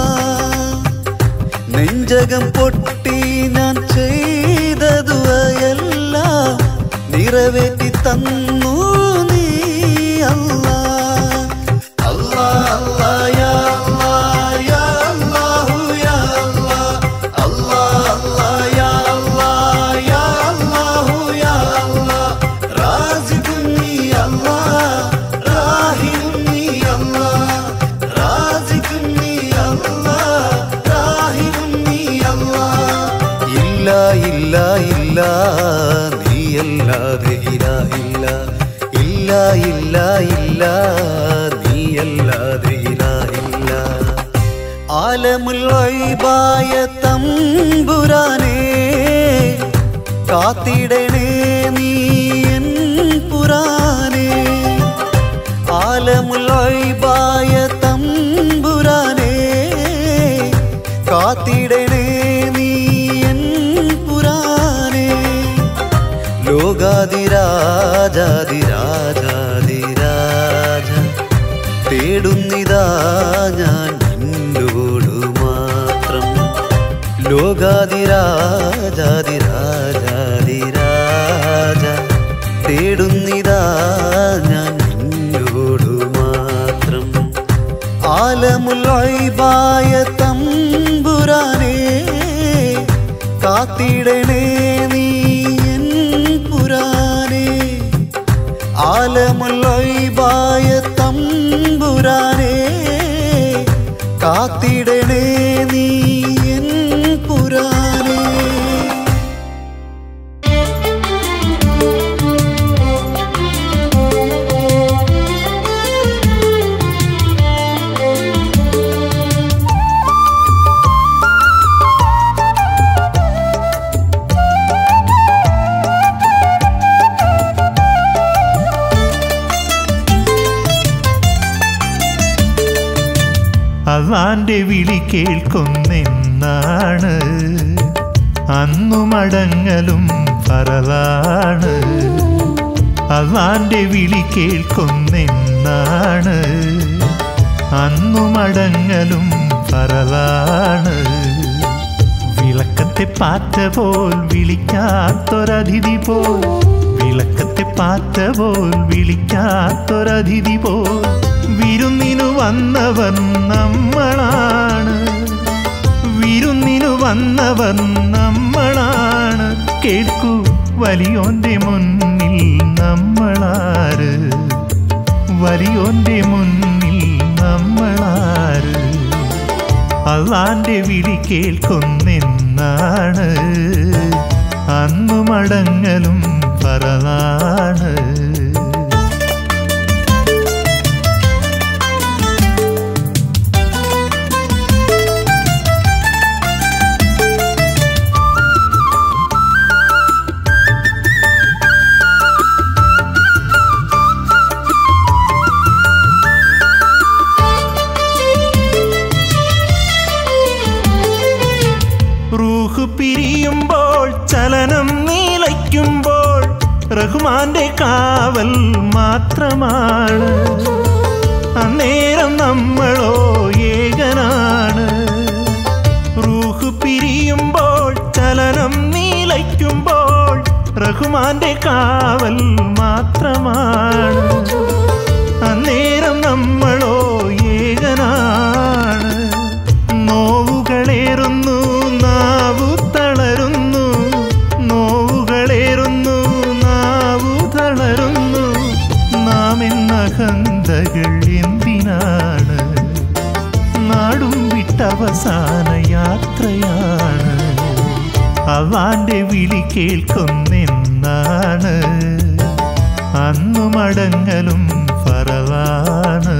നെഞ്ചകം പൊട്ടി ഞാൻ ചെയ്തതുവയെല്ലാം നിറവേറ്റി തന്നു നീ അല്ല അല്ലാ അല്ലാ യാ അല്ലാ യാ അല്ലാഹു യാ അല്ലാ അല്ലാ അല്ലാ യാ അല്ലാ യാ അല്ലാഹു യാ അല്ലാ റാസിഖുൻ നീ അല്ലാ റാഹിമുൻ നീ അല്ലാ റാസിഖുൻ നീ അല്ലാ റാഹിമുൻ നീ അല്ലാ ഇല്ല ഇല്ല ഇല്ല നീയല്ലാതെ ഇലാഹില്ല ഇല്ല ഇല്ല ഇല്ല നീയല്ലാതെ ഇലാഹില്ല ആലമുൽബായ തമ്പുരാനേ കാത്തിടണേ നീ എൻ പുരാനേ ആലമുൽബായ തമ്പുരാനേ കാത്തിടണേ നീ എൻ പുരാനേ ലോകാതിരാജാതിരാജാതിരാജ തേടുന്നിതാ ഞാൻ നിന്നോടു മാത്രം ലോകാതിരാജാതിരാജാതിരാജ തേടുന്നിതാ ഞാൻ നിന്നോടു മാത്രം ആലമുൽബായ തമ്പുരാനേ കാത്തിടണേ നീ എൻ പുരാനേ ആലമുൽബായ തമ്പുരാനേ കാത്തിടണേ നീ എൻ പുരാനേ അള്ളാന്റെ വിളി കേൾക്കുന്നെന്നാണ് അന്നു മടങ്ങലും പറലാണ് അള്ളാന്റെ വിളി കേൾക്കുന്നെന്നാണ് അന്നു മടങ്ങലും പറലാണ് വിളക്കത്തെ പാറ്റ പോൽ വിളിക്കാത്തൊരതിഥി പോൽ വിളക്കത്തെ പാറ്റ പോൽ വിളിക്കാത്തൊരതിഥി പോൽ വിരുന്നിനു വന്നവർ നമ്മളാണ് വിരുന്നിനു വന്നവർ നമ്മളാണ് കേൾക്കൂ വലിയോന്റെ മുന്നിൽ നമ്മളാര് വലിയോന്റെ മുന്നിൽ നമ്മളാര് അള്ളാന്റെ വിളി കേൾക്കുന്നെന്നാണ് അന്നു മടങ്ങലും പറലാണ് റൂഹ് പിരിയുമ്പോൾ ചലനം നീലയ്ക്കുമ്പോൾ റഹ്മാന്റെ കാവൽ മാത്രമാണ് അന്നേരം നമ്മളോ ഏകനാണ് റൂഹ് പിരിയുമ്പോൾ ചലനം നീലയ്ക്കുമ്പോൾ റഹ്മാന്റെ കാവൽ മാത്രമാണ് അന്നേരം നമ്മളോ ഏകനാണ് നോവുകളേറുന്നു നാവു തളരുന്നു നോവുകളേറുന്നു നാവു തളരുന്നു നാം എന്ന ഹന്തകൾ എന്തിനാണ് നാടും വിട്ടവസാന യാത്രയാണ് അവാന്റെ വിളി കേൾക്കുന്നെന്നാണ് അന്നു മടങ്ങലും ഫറവാണ്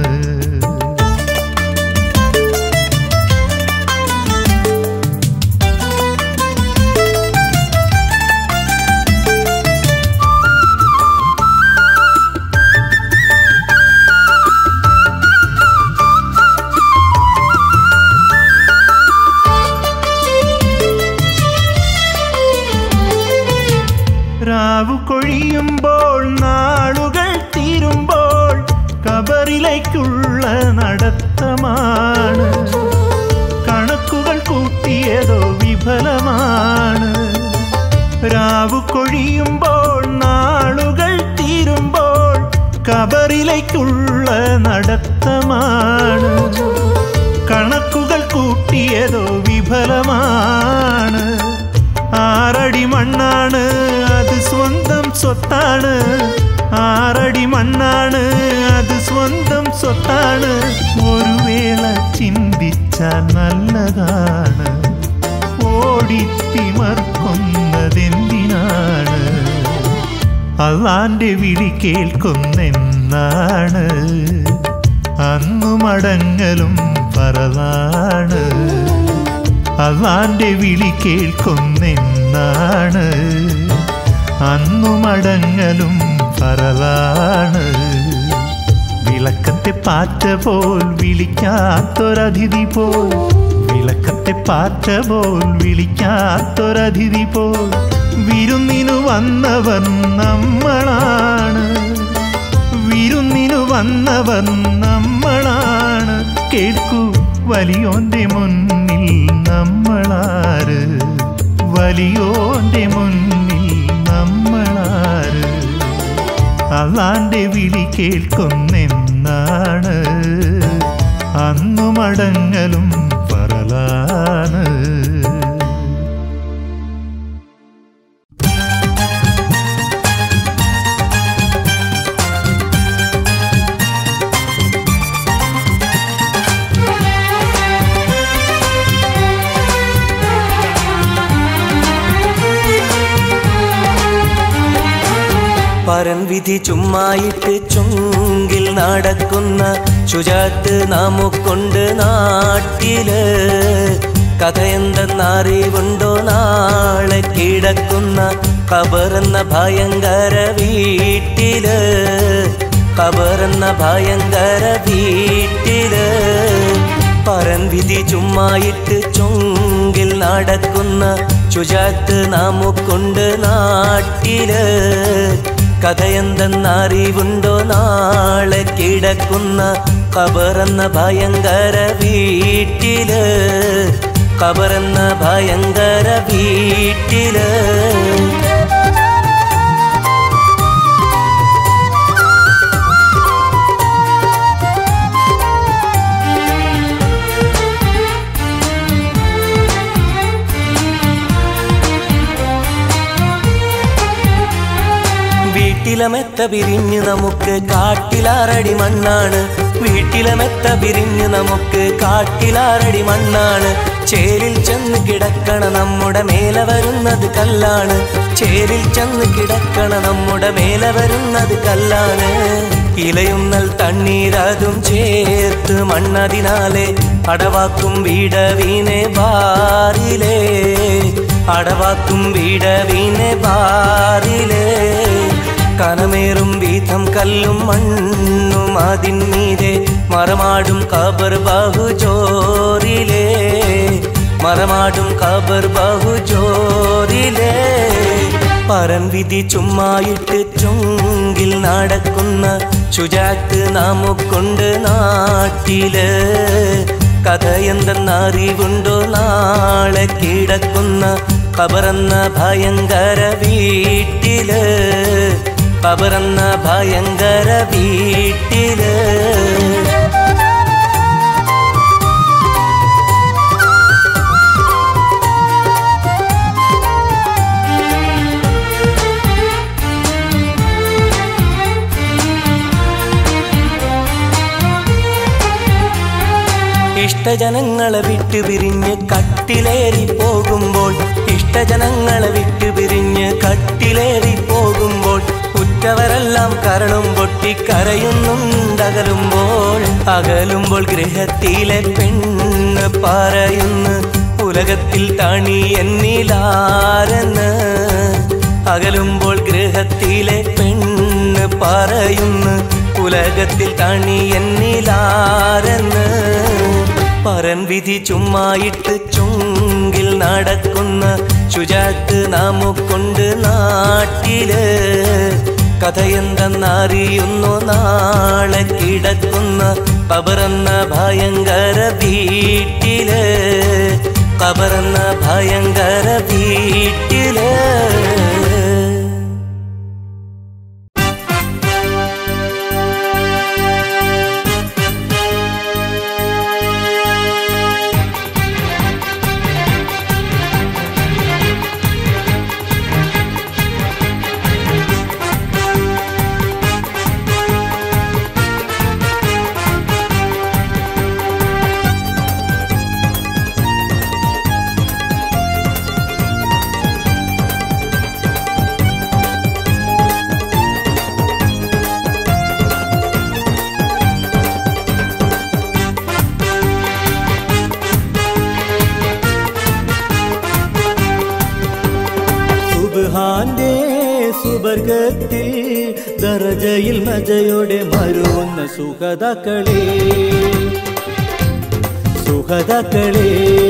രാവു കൊഴിയുമ്പോൾ നാളുകൾ തീരുമ്പോൾ കബറിലേക്കുള്ള നടത്തമാണ് കണക്കുകൾ കൂട്ടിയതോ വിഫലമാണ് രാവു കൊഴിയുമ്പോൾ നാളുകൾ തീരുമ്പോൾ കബറിലേക്കുള്ള നടത്തമാണ് കണക്കുകൾ കൂട്ടിയതോ വിഫലമാണ് ആറടി മണ്ണാണ് അത് സ്വന്തം സ്വത്താണ് ആറടി മണ്ണാണ് അത് സ്വന്തം സ്വത്താണ് ഒരു വേള ചിന്തിച്ചാൽ നല്ലതാണ് ഓടിത്തിമർക്കുന്നതെന്തിനാണ് അള്ളാന്റെ വിളി കേൾക്കുന്നെന്നാണ് അന്നു മടങ്ങലും പറവാണ് അള്ളാന്റെ വിളി കേൾക്കുന്നെന്നാണ് അന്നു മടങ്ങലും പറവാണ് വിളക്കത്തെ പാറ്റ പോൽ വിളിക്കാത്തൊരതിഥി പോൽ വിളക്കത്തെ പാറ്റ പോൽ വിളിക്കാത്തൊരതിഥി പോൽ വിരുന്നിനു വന്നവൻ നമ്മളാണ് വിരുന്നിനു വന്നവർ നമ്മളാണ് കേൾക്കൂ വലിയോന്റെ മുന്നിൽ നമ്മളാര് വലിയോന്റെ മുന്നിൽ നമ്മളാര് അള്ളാന്റെ വിളി കേൾക്കുന്നെന്നാണ് അന്നു മടങ്ങലും പറലാണ് പരൻ വിധി ചുമ്മായിട്ട് ചുങ്കിൽ നടക്കുന്ന ശുചാത്ത് നമുക്കൊണ്ട് നാട്ടില് കഥയെന്തെന്നറിവുണ്ടോ നാളെ കിടക്കുന്ന കബറെന്ന ഭയങ്കര വീട്ടില് കബറെന്ന ഭയങ്കര വീട്ടില് പരൻ വിധി ചുമ്മായിട്ട് ചുങ്കിൽ നടക്കുന്ന ശുചാത്ത് നമുക്കൊണ്ട് നാട്ടില് കഥയെന്തെന്നറിവുണ്ടോ നാളെ കിടക്കുന്ന കബറെന്ന ഭയങ്കര വീട്ടില് കബറെന്ന ഭയങ്കര വീട്ടില് വീട്ടിലെ മെത്ത പിരിഞ്ഞ് നമുക്ക് കാട്ടിലാറടി മണ്ണാണ് വീട്ടിലെ മെത്ത പിരിഞ്ഞ് നമുക്ക് കാട്ടിലാറടി മണ്ണാണ് ചേരിൽ ചെന്ന് കിടക്കണ നമ്മുടെ മേലെ വരുന്നത് കല്ലാണ് ചേരിൽ ചെന്ന് കിടക്കണ നമ്മുടെ മേലെ വരുന്നത് കല്ലാണ് ഇലയുന്നൽ തണ്ണീരതും ചേർത്ത് മണ്ണതിനാലെ അടവാക്കും വീടവീനെ ബാറിലേ അടവാക്കും വീടവീനെ ബാറിലേ കനമേറും വീതം കല്ലും മണ്ണും അതിന്മീതെ മറമാടും കബർ ബഹുജോറിലേ മറമാടും കബർ ബഹുജോറിലേ പരൻവിധി ചുമ്മായിട്ട് ചുങ്കിൽ നടക്കുന്ന ശുചാക്ക് നമുക്കുണ്ട് നാട്ടില് കഥ എന്തെന്നറിവുണ്ടോ നാളെ കിടക്കുന്ന കബറന്ന ഭയങ്കര വീട്ടില് കബറന്ന ഭയങ്കര വീട്ടില് ഇഷ്ടജനങ്ങളെ വിട്ടു പിരിഞ്ഞ് കട്ടിലേറി പോകുമ്പോൾ ഇഷ്ടജനങ്ങളെ വിട്ടു പിരിഞ്ഞ് കട്ടിലേറി പോകുമ്പോൾ ഉറ്റവരെല്ലാം കരളും പൊട്ടി കരയുന്നുണ്ടകലുമ്പോൾ അകലുമ്പോൾ ഗൃഹത്തിലെ പെണ്ണ് പറയുന്നു ഉലകത്തിൽ തണി എന്നിലാരെന്ന് അകലുമ്പോൾ ഗൃഹത്തിലെ പെണ്ണ് പറയുന്നു ഉലകത്തിൽ തണി എന്നിലാരെന്ന് പരൻ വിധി ചുമ്മായിട്ട് ചുങ്കിൽ നടക്കുന്ന ശുചാത്ത് നമുക്കുണ്ട് നാട്ടില് കഥ എന്തെന്നറിയുന്നു നാളെ കിടക്കുന്ന കബറന്ന ഭയങ്കര വീട്ടില് കബറന്ന ഭയങ്കര വീട്ടില് സുബ്ഹാന്റെ സുബർഗത്തിൽ ദറജയിൽ മജയോടെ മരുവുന്ന സുഖതാക്കളെ സുഖതാക്കളെ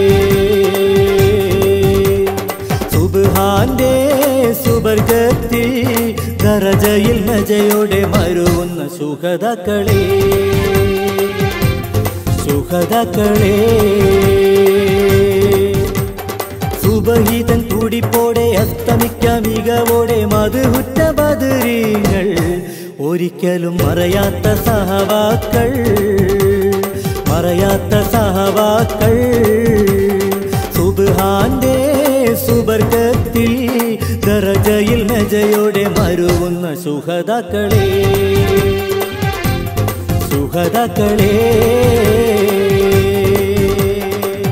സുബ്ഹാന്റെ സുബർഗത്തിൽ ദറജയിൽ മജയോടെ മരുവുന്ന സുഖതാക്കളെ സുഖതാക്കളെ സുബഹിതൻ തുടിപ്പോടെ അസ്തമിക്ക മികവോടെ മധുഹുറ്റ ബദരീങ്ങൾ ഒരിക്കലും മറയാത്ത സഹവാക്കൾ മറയാത്ത സഹവാക്കൾ സുബാന്റെ സുബർഗത്തിൽ ദറജയിൽ മെജയോടെ മരുവുന്ന സുഹതാക്കളെ സുഹതാക്കളെ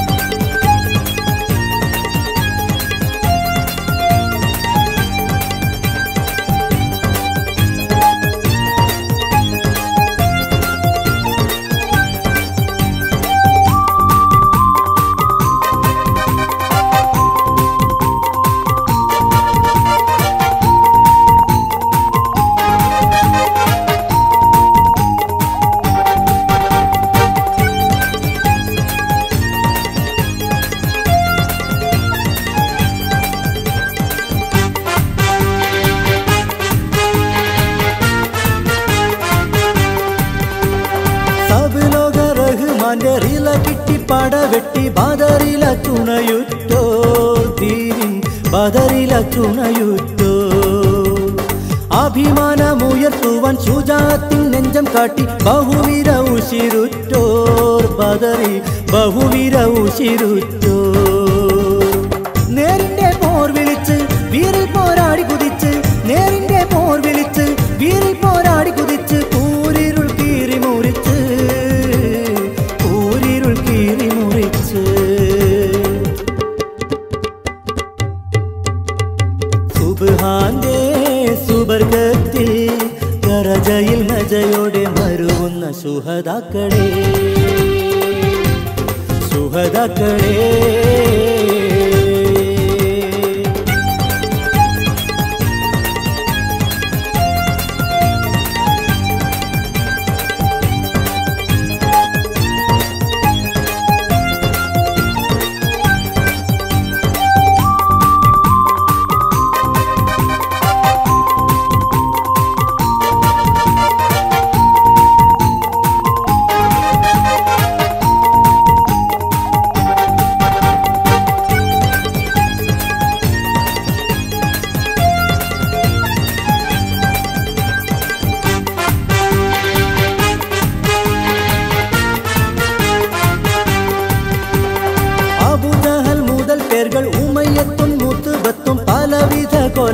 സബ് ലോക റഹ്മാന്റെ റില കിട്ടി പട വെട്ടി ബദറില തുണയുറ്റോ തീരിൻ ബദറില തുണയുറ്റോ അഭിമാനമുയർത്തുവാൻ ശുചാത്തിൻ നെഞ്ചം കാട്ടി ബഹുവിര ഉശിരുറ്റോർ ബദറി ബഹുവിര ഉശിരുറ്റോ നേരിന്റെ പോർ വിളിച്ച് വീറിൽ പോരാടി കുതിച്ച് നേരിന്റെ പോർ വിളിച്ച് വീറിൽ പോരാടി കുതിച്ച് കൂരിരുൾ കീറി മുറിച്ച് കൂരിരുൾ കീറി മുറിച്ച് സുബ്ഹാന്റെ സുബർഗത്തിൽ കരജയിൽ മജയോടെ മരുവുന്ന സുഹതാക്കളെ സുഹതാക്കളെ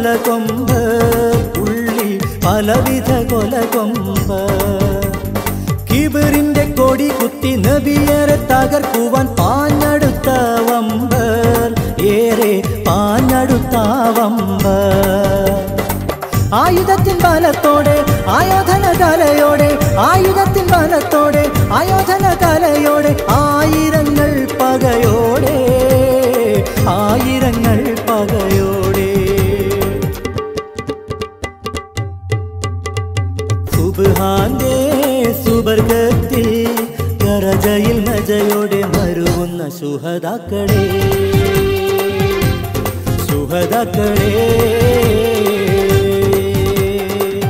കൊലകൊമ്പ് ഉള്ളിൽ പലവിധ കൊലകൊമ്പ് കിബിറിന്റെ കൊടി കുത്തി നബിയരെ തകർക്കുവാൻ പാഞ്ഞടുത്ത വമ്പർ ഏറെ പാഞ്ഞടുത്ത വമ്പർ ആയുധത്തിൻ ബലത്തോടെ ആയോധന കലയോടെ ആയുധത്തിൻ ബലത്തോടെ ആയോധന കലയോടെ ആയിരങ്ങൾ പകയോടെ ആയിരങ്ങൾ പകയോടെ സുബ്ഹാന്റെ സുബർഗത്തിൽ കരജയിൽ നജയോടെ മരുവുന്ന സുഹതാക്കളെ സുഹതാക്കളെ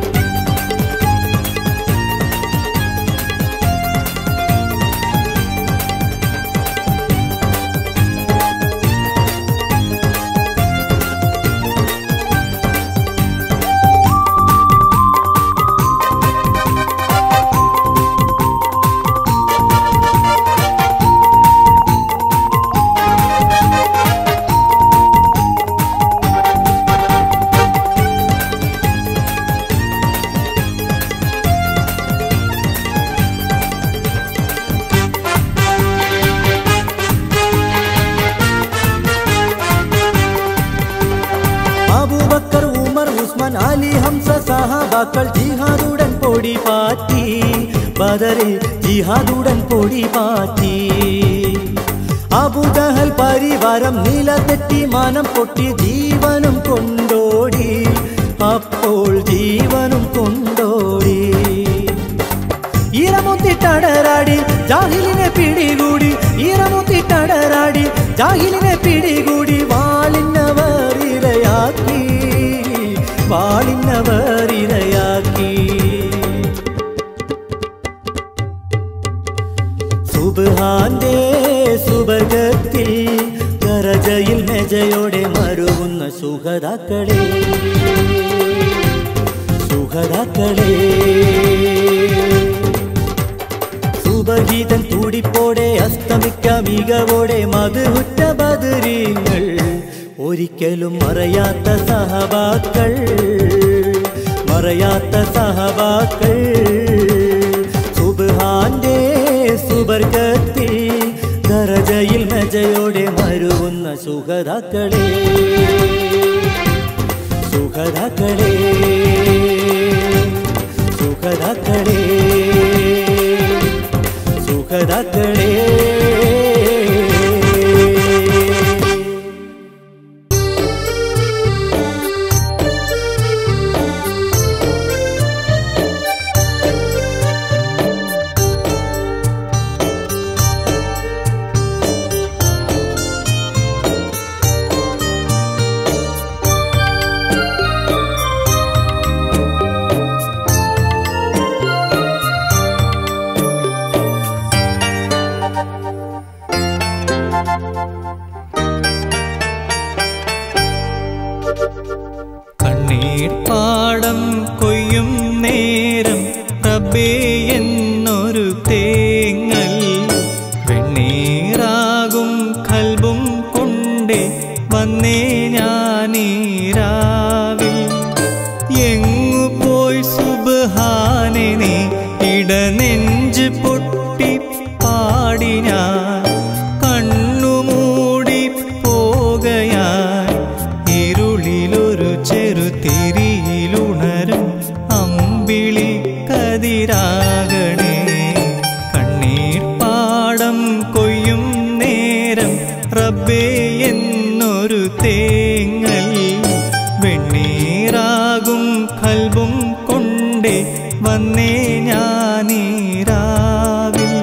അബൂബക്കർ ഉമർ ഉസ്മാൻ അലി ഹംസ സഹാബാക്കൾ ജിഹാദുടൻ പൊടി പാറ്റി ബദറിൽ ജിഹാദുടൻ പൊടി പാറ്റി അബുദഹൽ പരിവാരം നില തെറ്റി മാനം പൊട്ടി ജീവനും കൊണ്ടോടി അപ്പോൾ ജീവനും കൊണ്ടോടി ഈറമുത്തിട്ടടരാടി ജാഹിലിനെ പിടികൂടി ഈറമുത്തിട്ടടരാടി ജാഹിലിനെ പിടികൂടി വാളിന്നവർ ഇരയാക്കി വാളിന്നവർ ഇരയാക്കി സുബ്ഹാന്റെ സുബർഗത്തിൽ കരജയിൽ മെജയോടെ മരുവുന്ന സുഹതാക്കളെ സുഹതാക്കളെ സുബഹീതൻ തുടിപ്പോടെ അസ്തമിക്ക മികവോടെ മധുറ്റ ബദരീങ്ങൾ ഒരിക്കലും മറയാത്ത സഹബാക്കൾ മറയാത്ത സഹബാക്കൾ സുബ്ഹാന്റെ സുബർഗത്തിൽ ദരജയിൽ മെജയോടെ മരുവുന്ന സുഹതാക്കളെ സുഖതാക്കളെ സുഖതാക്കളെ സുഖതാക്കളെ കണ്ണീർ പാടം കൊയ്യും നേരം റബ്ബേ എന്നൊരു തേങ്ങൽ വെണ്ണീറാകും കൽബും കൊണ്ടേ വന്നേ ഞാനീരാവിൽ എങ്ങു പോയി സുബഹാനെ നീ ഇടനെഞ്ച് പൊട്ടി പാടി ഞാൻ കണ്ണുമൂടി പോകയായി ഇരുളിലൊരു ചെറുതിരിയിലുണരും അമ്പിളി കതിരാകണേ കണ്ണീർ പാടം കൊയ്യും നേരം റബ്ബേ എന്നൊരു തേങ്ങൽ വെണ്ണീറാകും കൽബും കൊണ്ടേ വന്നേ ഞാനീരാവിൽ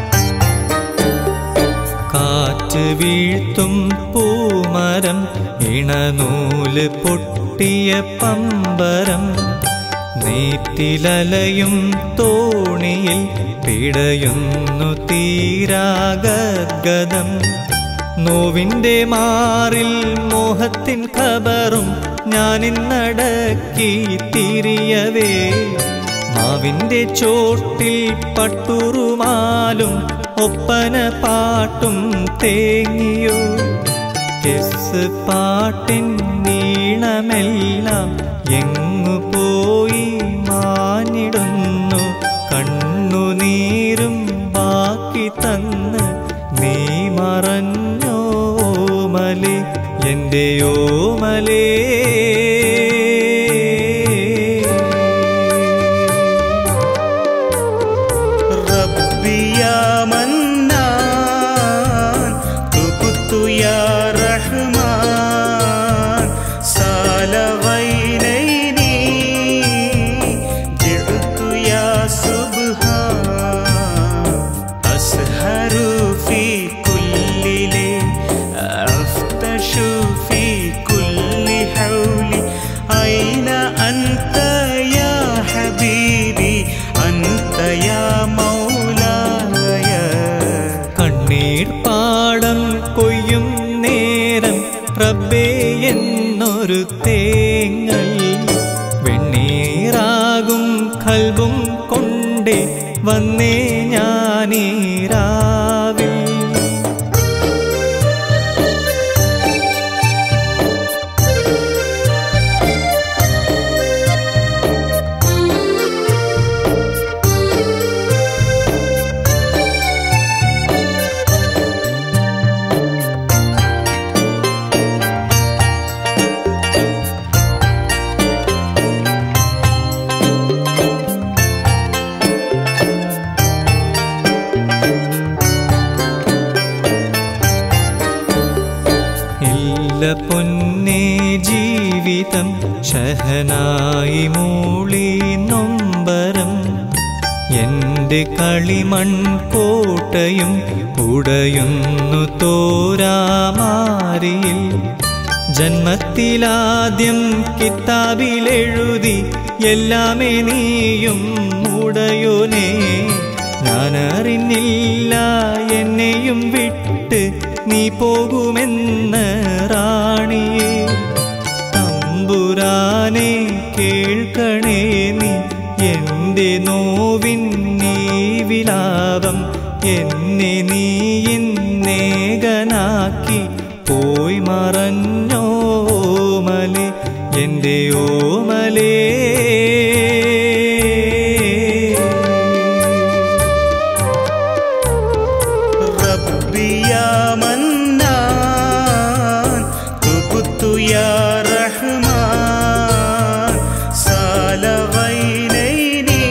കാറ്റ് വീഴ്ത്തും പൂമരം ഇണനൂല് പൊട്ടിയ പമ്പരം നീറ്റിലലയും തോണിയിൽ പിടയുന്നു തീരാഗദ്ഗതം നോവിൻ്റെ മാറിൽ മോഹത്തിൻ ഖബറും ഞാനിന്നടക്കി തിരിയവേ മാവിൻ്റെ ചോട്ടിൽ പട്ടുറുമാലും ഒപ്പന പാട്ടും തേങ്ങിയോ കെസ് പാട്ടിൻ നീളമെല്ലാം എങ്ങു പോയി മാനിടുന്നു കണ്ണുനീരും ബാക്കി തന്ന് നീ മറഞ്ഞോ മലേ എൻ്റെ ഓമലേ ربي يا منان تبت يا رحمن سال غينيني جئت يا سبحان أسهر في كل ليل أفتش في كل حولي أين أنت يا حبيبي أنت يا مولاي കണ്ണീർ പാടം കൊയ്യും നേരം റബ്ബേ എന്നൊരു തേങ്ങൽ വെണ്ണീറാകും കൽബും കൊണ്ടേ വന്നേ ഞാനീരാവിൽ ഇല്ല പൊന്നേ ജീവിതം ശഹനായി മൂളി നൊമ്പരം എൻ്റെ കളിമൺ കോട്ടയും ഉടയുന്നു തോരാമാരിയിൽ ജന്മത്തിലാദ്യം കിതാബിലെഴുതി എല്ലാമേ നീയും ഉടയോനേ ഞാനറിഞ്ഞില്ല എന്നെയും വിട്ട് നീ പോകുമെന്ന് റാണിയെ തമ്പുരാനെ കേൾക്കണേ നീ എൻ്റെ നോവിൻ നീ വിലാപം എന്നെ നീ ഇന്നേകനാക്കി പോയി മറഞ്ഞോ മലേ എൻ്റെ ഓമലേ ربي يا منان تبت يا رحمن سال غينيني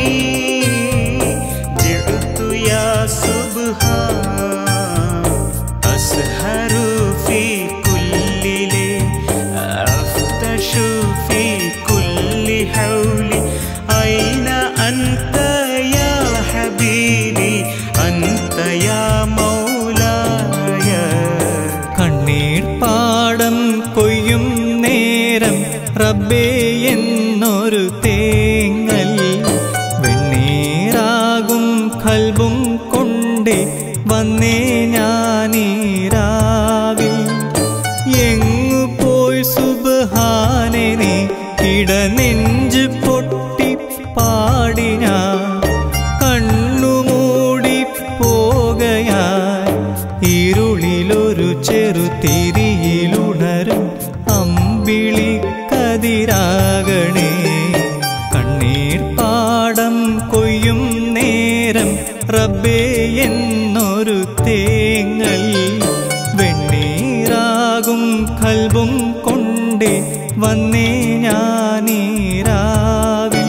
جئت يا سبحان أسهر في كل ليل أفتش في كل حولي أين أنت يا حبيبي أنت يا مولاي കണ്ണീർ പാടം കൊയ്യും നേരം റബ്ബേ എന്നൊരു തേങ്ങൽ വെണ്ണീറാകും കൽബും കൊണ്ടേ വന്നേ ഞാനീരാവിൽ എങ്ങു പോയി സുബഹാനെ ഇടനെഞ്ച് പൊട്ടി പാടി ഞാൻ കണ്ണുമൂടി പോകയായി ഇരുളിലൊരു ചെറുതിരിയിലുണരും അമ്പിളി കതിരാകണേ കണ്ണീർ പാടം കൊയ്യും നേരം റബ്ബേ എന്നൊരു തേങ്ങൽ വെണ്ണീറാകും കൽബും കൊണ്ടേ വന്നേ ഞാനീരാവിൽ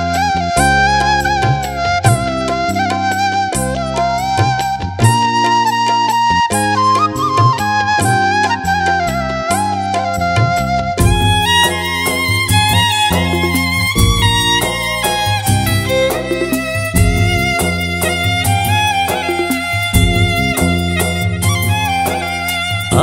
ും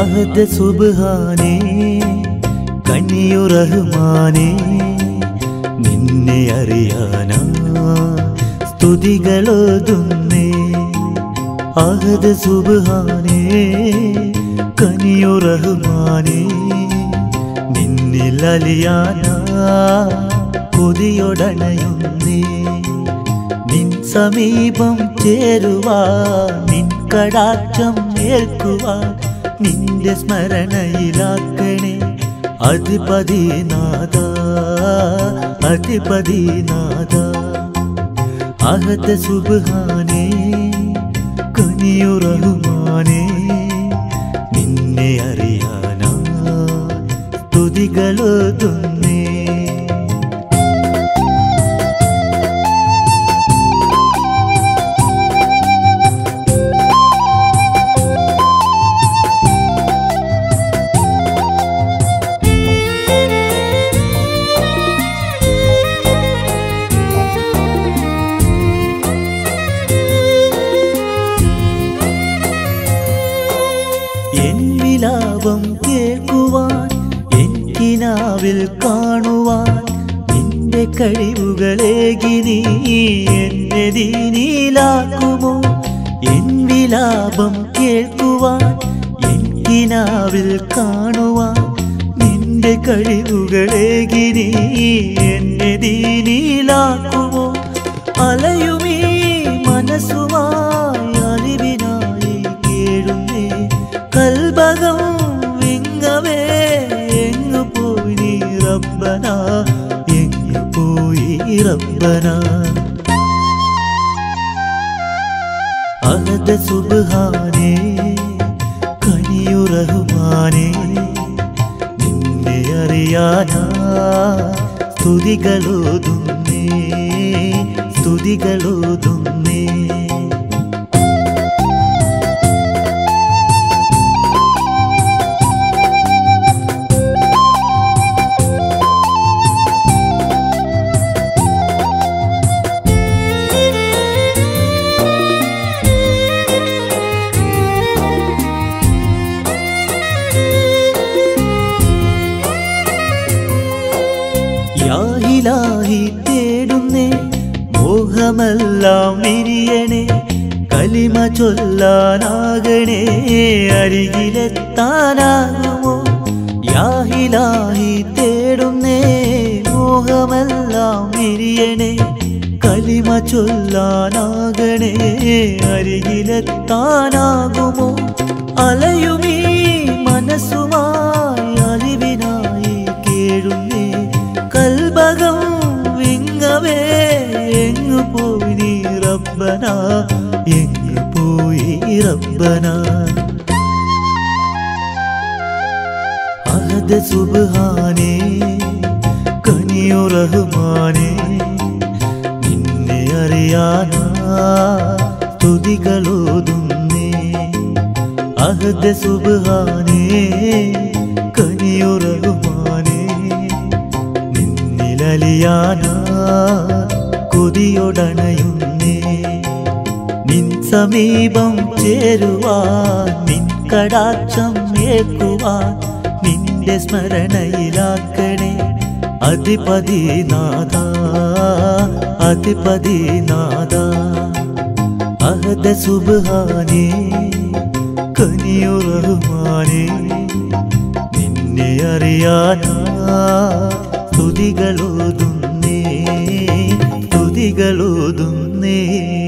അഹദ് സുബ്ഹാനേ കനിയു റഹ്മാനേ നിന്നെ അറിയാനാ സ്തുതികളോതുന്നേ അഹദ് സുബ്ഹാനേ കനിയു റഹ്മാനേ നിന്നിൽ അലിയാനാ കൊതിയൊടണയുന്നേ നിൻ സമീപം ചേരുവാ നിൻ കടാക്ഷം ഏൽക്കുവാ നിന്റെ സ്മരണയിലാക്കണേ അധിപതിനാഥ അധിപതിനാഥ അഹദ സുബ്ഹാനേ കനിയു റഹ്മാനേ നിന്നെ അറിയാനാ സ്തുതികളോതുന്നേ എൻ വിലാപം കേൾക്കുവാൻ എൻ കിനാവിൽ കാണുവാൻ നിന്റെ കഴിവുകളേകി നീ എന്നെ ദീനിലാക്കുമോ എൻ വിലാപം കേൾക്കുവാൻ എൻ കിനാവിൽ കാണുവാൻ നിന്റെ കഴിവുകളേകി നീ എന്നെ ദീനിലാക്കുമോ അലയുമീ മനസ്സുമായി അറിവിനായി കേഴുന്നേ കൽബകം വിങ്ങവേ എങ്ങു പോയി നീ റബ്ബന എങ്ങു പോയി റബ്ബന അഹദ സുബ്ഹാനേ കനിയു റഹ്മാനേ നിന്നെ അറിയാനാ സ്തുതികളോതുന്നേ സ്തുതികളോതുന്നേ യാഹിലാഹി തേടുന്നേ മോഹമെല്ലാം വിരിയണേ കലിമ ചൊല്ലാനാകണേ അരികിലെത്താനാകുമോ യാഹിലാഹി തേടുന്നേ മോഹമെല്ലാം വിരിയണേ കലിമ ചൊല്ലാനാകണേ അരികിലെത്താനാകുമോ അലയുമീ മനസ്സുമായി അറിവിനായി കേഴുന്നേ കൽബകം വിങ്ങവേ എങ്ങു പോയി നീ റബ്ബന എങ്ങു പോയി റബ്ബന അഹദ് സുബ്ഹാനേ കനിയു റഹ്മാനേ നിന്നെ അറിയാനാ സ്തുതികളോതുന്നേ അഹദ് സുബ്ഹാനേ കനിയു റഹ്മാനേ നിന്നിലലിയാനാ കൊതിയൊടണയുന്നേ നിൻ സമീപം ചേരുവാൻ നിൻ കടാക്ഷം ഏൽക്കുവാൻ നിന്റെ സ്മരണയിലാക്കണേ അധിപതിനാഥ അധിപതിനാഥ അഹദ സുബ്ഹാനേ കനിയു റഹ്മാനേ നിന്നെ അറിയാനാ സ്തുതികളോതുന്നേ സ്തുതികളോതുന്നേ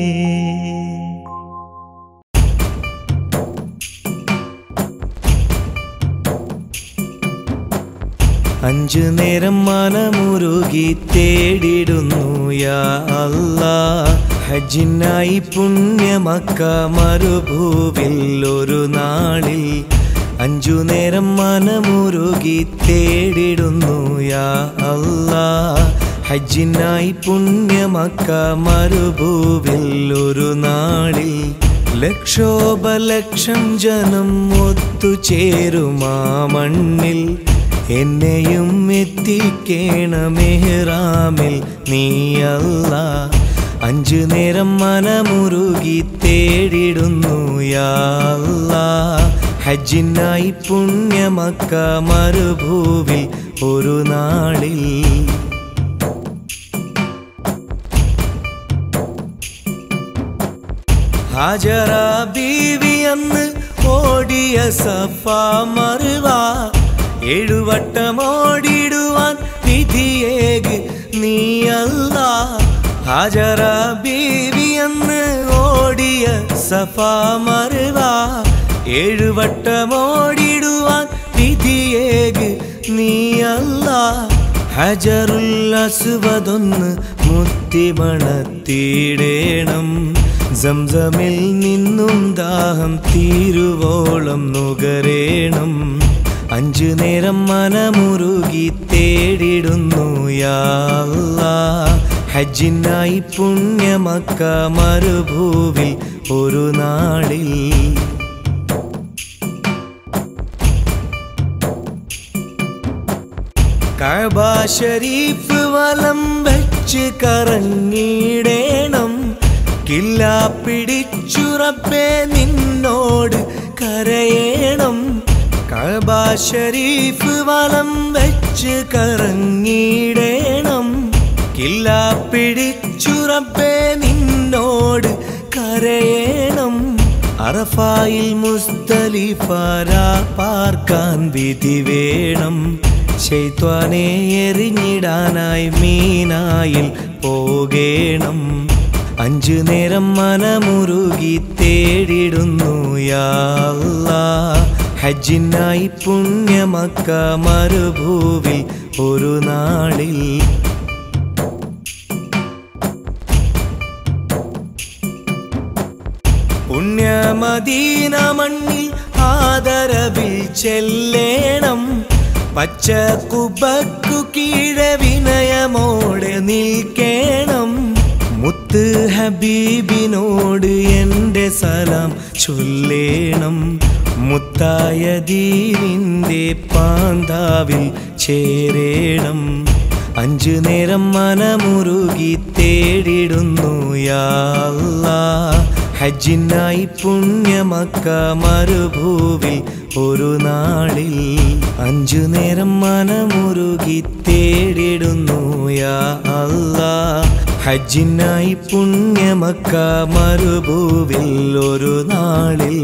അഞ്ചു നേരം മനമുരുകി തേടിടുന്നു യാ അല്ലാ ഹജ്ജിനായി പുണ്യമക്ക മരുഭൂവിൽ ഒരു നാളിൽ അഞ്ചു നേരം മനമുരുകി തേടിടുന്നു യാ അല്ലാ ഹജ്ജിനായി പുണ്യമക്ക മരുഭൂവിൽ ഒരു നാളിൽ ലക്ഷോപലക്ഷം ജനം ഒത്തുചേരുമാ മണ്ണിൽ എന്നെയും എത്തിക്കേണമെഹ്റാമിൽ നീയല്ല അഞ്ചു നേരം മനമുരുകി തേടിടുന്നു യാ അല്ലാ ഹജ്ജിനായി പുണ്യമക്ക മരുഭൂവിൽ ഒരു നാളിൽ ഹാജറ ബീവി അന്ന് ഓടിയ സഫ മറുവ ഏഴുവട്ടം ഓടിടുവാൻ വിധിയേക് നീയല്ല ഹാജറ ബീവി അന്ന് ഓടിയ സഫ മറുവ ഏഴുവട്ടം ഓടിടുവാൻ വിധിയേക് നീയല്ല ഹജറുൽ അസ്വദൊന്ന് മുത്തിമണത്തിടേണം സംസമിൽ നിന്നും ദാഹം തീരുവോളം നുകരേണം അഞ്ചു നേരം മനമുരുകി തേടിടുന്നു യാ അല്ലാ. ഹജ്ജിനായി പുണ്യമക്ക മരുഭൂവിൽ ഒരു നാളിൽ കഅബ ഷരീഫ് വലം വെച്ച് കറങ്ങിടേണം കില്ല പിടിച്ചുറപ്പേ നിന്നോട് കരയേണം കഅബ ഷരീഫ് വലം വെച്ച് കറങ്ങിടേണം കില്ല പിടിച്ചുറപ്പേ നിന്നോട് കരയേണം അറഫായിൽ മുസ്തലിഫാരാ പാർക്കാൻ വിധി വേണം ശൈത്വാനെ എറിഞ്ഞിടാനായി മീനായിൽ പോകേണം അഞ്ചു നേരം മനമുരുകി തേടിടുന്നു യാ അല്ലാ. ഹജ്ജിനായി പുണ്യമക്ക മരുഭൂവിൽ ഒരു നാളിൽ പുണ്യമദീന മണ്ണിൽ ആദരവിൽ ചെല്ലേണം പച്ച കുബക്കു കീഴെ വിനയമോടെ നിൽക്കേണം മുത്ത് ഹബീബിനോട് എൻ്റെ സലാം ചൊല്ലേണം മുത്തായ ദീനിൻ്റെ പാന്താവിൽ ചേരേണം അഞ്ചു നേരം മനമുരുകി തേടിടുന്നു യാ അല്ലാ. ഹജ്ജിനായി പുണ്യമക്ക മരുഭൂവിൽ ഒരു നാളിൽ അഞ്ചു നേരം മനമുരുകി തേടിടുന്നു യാ അല്ലാ. ഹജ്ജിനായി പുണ്യമക്ക മരുഭൂവിൽ ഒരു നാളിൽ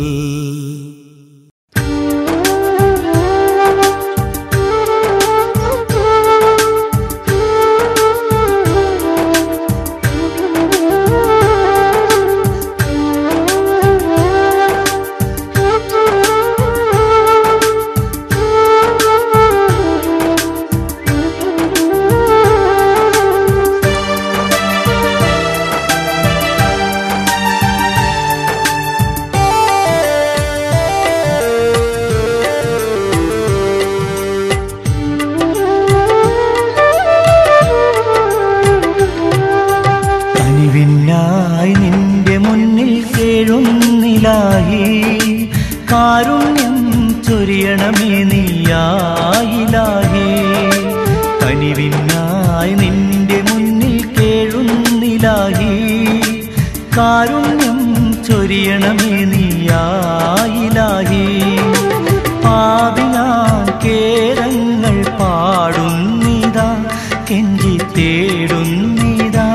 കനിവിനായി നിന്റെ മുന്നിൽ കേഴുന്നിലായി കാരുണ്യം ചൊരിയണമേ നീയായിലാഹി കനിവിനായി നിന്റെ മുന്നിൽ കേഴുന്നിലായി കാരുണ്യം ചൊരിയണമേ നീയായിലാഹി പാവിനാൻ കേരങ്ങൾ പാടുന്നിതാ കെഞ്ചി തേടുന്നിതാ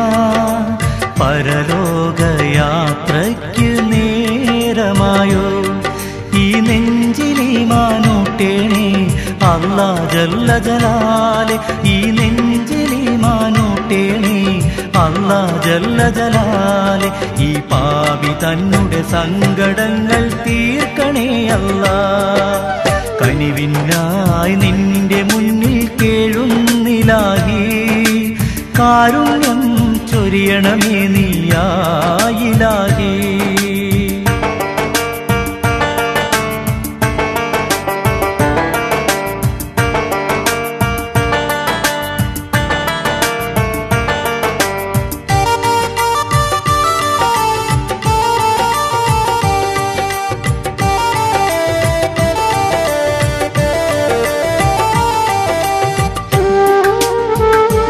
പരലോകയാത്രയ്ക്ക് നേരമായോ ഈ നെഞ്ചിലി മാനൂട്ടേണേ അല്ലാ ജല്ല ജലാലെ ഈ നെഞ്ചിലി മാനൂട്ടേണേ അല്ലാ ജല്ല ജലാലെ ഈ പാപി തന്നെ സങ്കടങ്ങൾ തീർക്കണേ അല്ലാ കനിവിനായി നിന്റെ മുന്നിൽ കേഴുന്നിലാകി കാരുണ്യം ചൊരിയണമേ നീയായിലാകി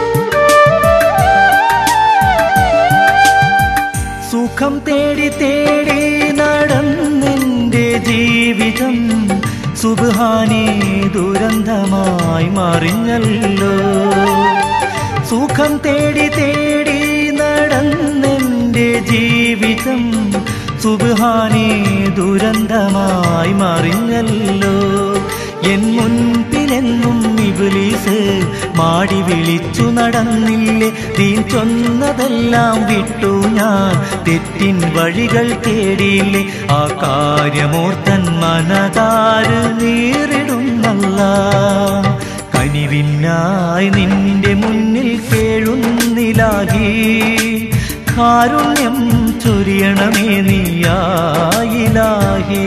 സുഖം തേടി തേടി സുബാനെ ദുരന്തമായി മറിഞ്ഞല്ലോ സുഖം തേടി തേടി നടന്നെന്റെ ജീവിതം സുബാനെ ദുരന്തമായി മറിഞ്ഞല്ലോ എൻ മുൻപിലെന്നും ഇബിലീസ് മാടി വിളിച്ചു നടന്നില്ലേ തീ ചൊന്നതെല്ലാം വിട്ടു ഞാൻ തെറ്റിൻ വഴികൾ തേടിയില്ലേ ആ കാര്യമോർത്തൻ മനതാര് നേരിടുന്നല്ല കനിവിനായി നിന്റെ മുന്നിൽ കേഴുന്നിലാകി കാരുണ്യം ചൊരിയണമേ നീയായിലാകി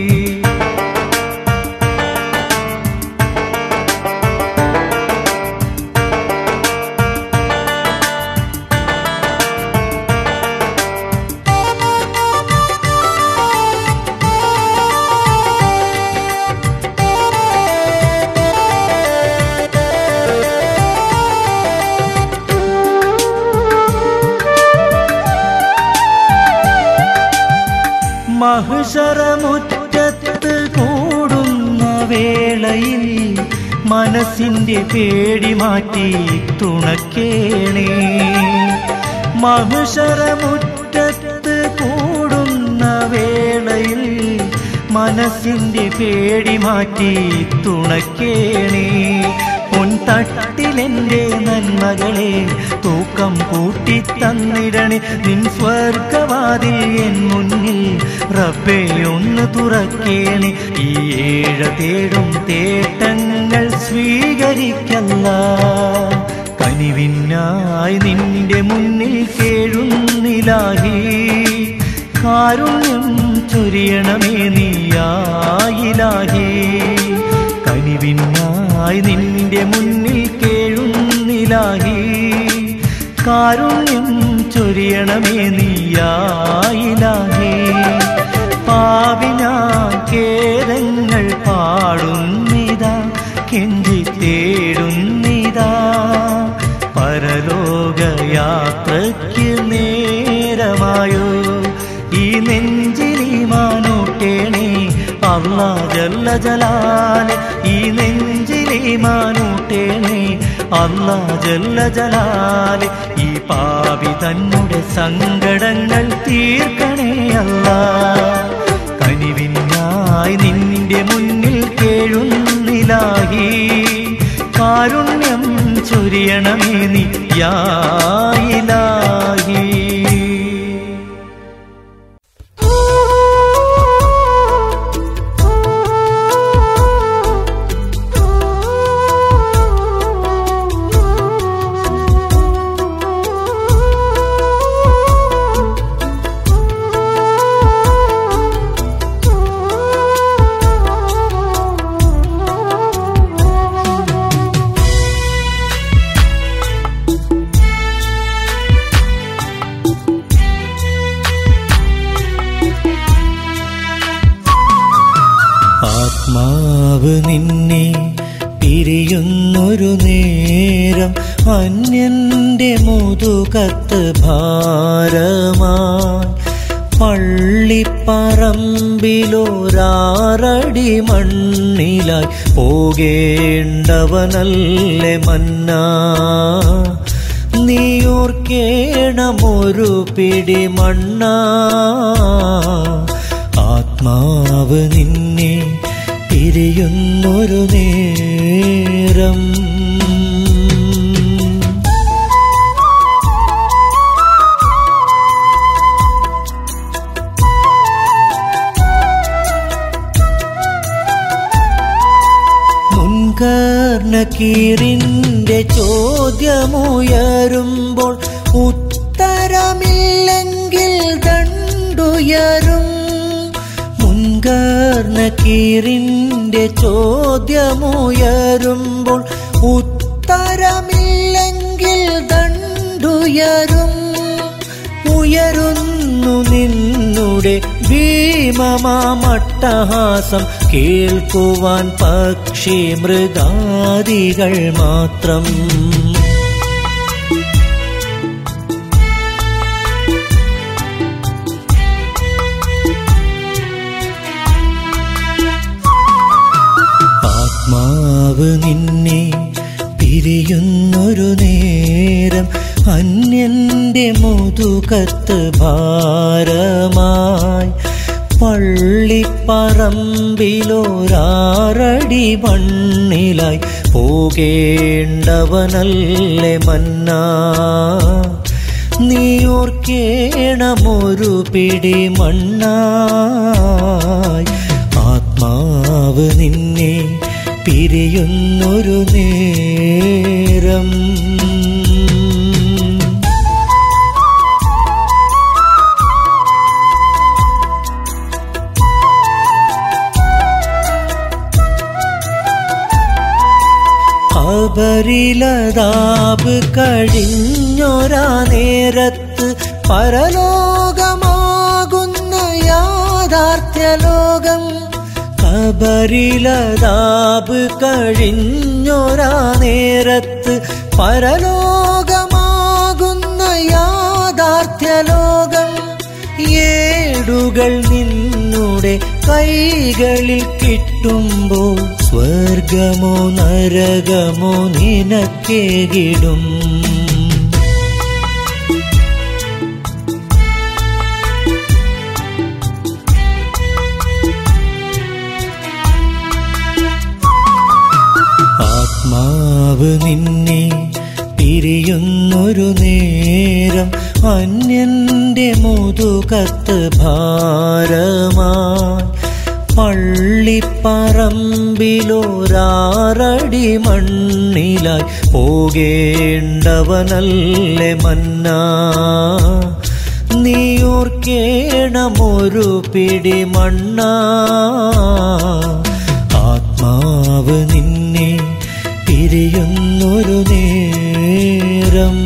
മഹിഷറമുറ്റത്ത് കൂടുന്ന വേളയിൽ മനസ്സിന്റെ പേടി മാറ്റി തുണക്കേണേ മഹിഷറമുറ്റത്ത് കൂടുന്ന വേളയിൽ മനസ്സിന്റെ പേടി മാറ്റി തുണക്കേണേ പൊൻതട്ടിലെന്റെ നന്മകളെ തൂക്കം കൂട്ടി തന്നിടണേ നിൻ സ്വർഗവാതിൽ എൻ മുന്നിൽ റബ്ബെ ഒന്ന് തുറക്കേണേ ഈ ഏഴ തേടും തേട്ടങ്ങൾ സ്വീകരിക്കല്ല കനിവിനായി നിന്റെ മുന്നിൽ കേഴുന്നിലാഹി കാരുണ്യം ചൊരിയണമേ നീയായിലാഹി കനിവിനായി നിന്റെ മുന്നിൽ കേഴുന്നിലാഹി കാരുണ്യം ചൊരിയണമേ നീയായിലാഹി പാവിനാൻ കേരങ്ങൾ പാടുന്നിതാ കെഞ്ചി തേടുന്നിതാ പരലോകയാത്രയ്ക്ക് നേരമായോ ഈ നെഞ്ചിലിമാനൂട്ടേണേ അള്ളാ ജല്ല ജലാലെ ഈ നെഞ്ചിലിമാനൂട്ടേണേ അള്ളാ ജല്ല ജലാലെ ഈ പാപി തന്നുടെ സങ്കടങ്ങൾ തീർക്കണേ അല്ലാ കനിവിനായി നിന്റെ മുന്നിൽ കേഴുന്നിലായി കാരുണ്യം ചൊരിയണമേ നീ യായിലാഹി ആത്മാവ് നിന്നെ പിരിയുന്നൊരു നേരം അന്യന്റെ മുതുകത്ത് ഭാരമായി പള്ളിപ്പറമ്പിലൊരാറടി മണ്ണിലായി പോകേണ്ടവനല്ലേ മന്നാ നീയോർക്കേണമൊരു പിടി മണ്ണാ ആത്മാവ് നിന്നെ പിരിയുന്നൊരു നേരം മുൻകർണക്കീറിന്റെ ചോദ്യമുയരുമ്പോൾ ഉത്തരമില്ലെങ്കിൽ ദണ്ടുയരും മുൻകർണക്കീറിന്റെ ചോദ്യമുയരുമ്പോൾ ഉത്തരമില്ലെങ്കിൽ ദണ്ടുയരും ഉയരുന്നു നിന്നുടെ ഭീമമാമട്ടഹാസം കേൾക്കുവാൻ പക്ഷി മൃഗാദികൾ മാത്രം ആത്മാവ് നിന്നെ പിരിയുന്നൊരു നേരം അന്യന്റെ മുതുകത്ത് ഭാരമായി പള്ളിപ്പറമ്പിലോരാറടി മണ്ണിലായി പോകേണ്ടവനല്ലേ മന്നാ നീ ഓർക്കേണമൊരു പിടി മണ്ണായി ആത്മാവ് നിന്നെ പിരിയുന്നൊരു നേരം അപരിലതാപ് കഴിഞ്ഞൊരാ നേരത്ത് പരലോകമാകുന്ന യാഥാർത്ഥ്യലോകം അപരിലതാപ് കഴിഞ്ഞൊരാ നേരത്ത് പരലോകമാകുന്ന യാഥാർത്ഥ്യലോകം ഏടുകൾ നിന്നുടെ കൈകളിൽ കിട്ടുമ്പോൾ സ്വർഗമോ നരകമോ നിനക്കേകിടും ആത്മാവ് നിന്നെ പിരിയുന്നൊരു നേരം അന്യന്റെ മുതുകത്ത് ഭാരമായി പള്ളിപ്പറമ്പിലോരാറടി മണ്ണിലായി പോകേണ്ടവനല്ലേ മന്നാ നീ ഓർക്കേണമൊരു പിടി മണ്ണാ ആത്മാവ് നിന്നെ പിരിയുന്നൊരു നേരം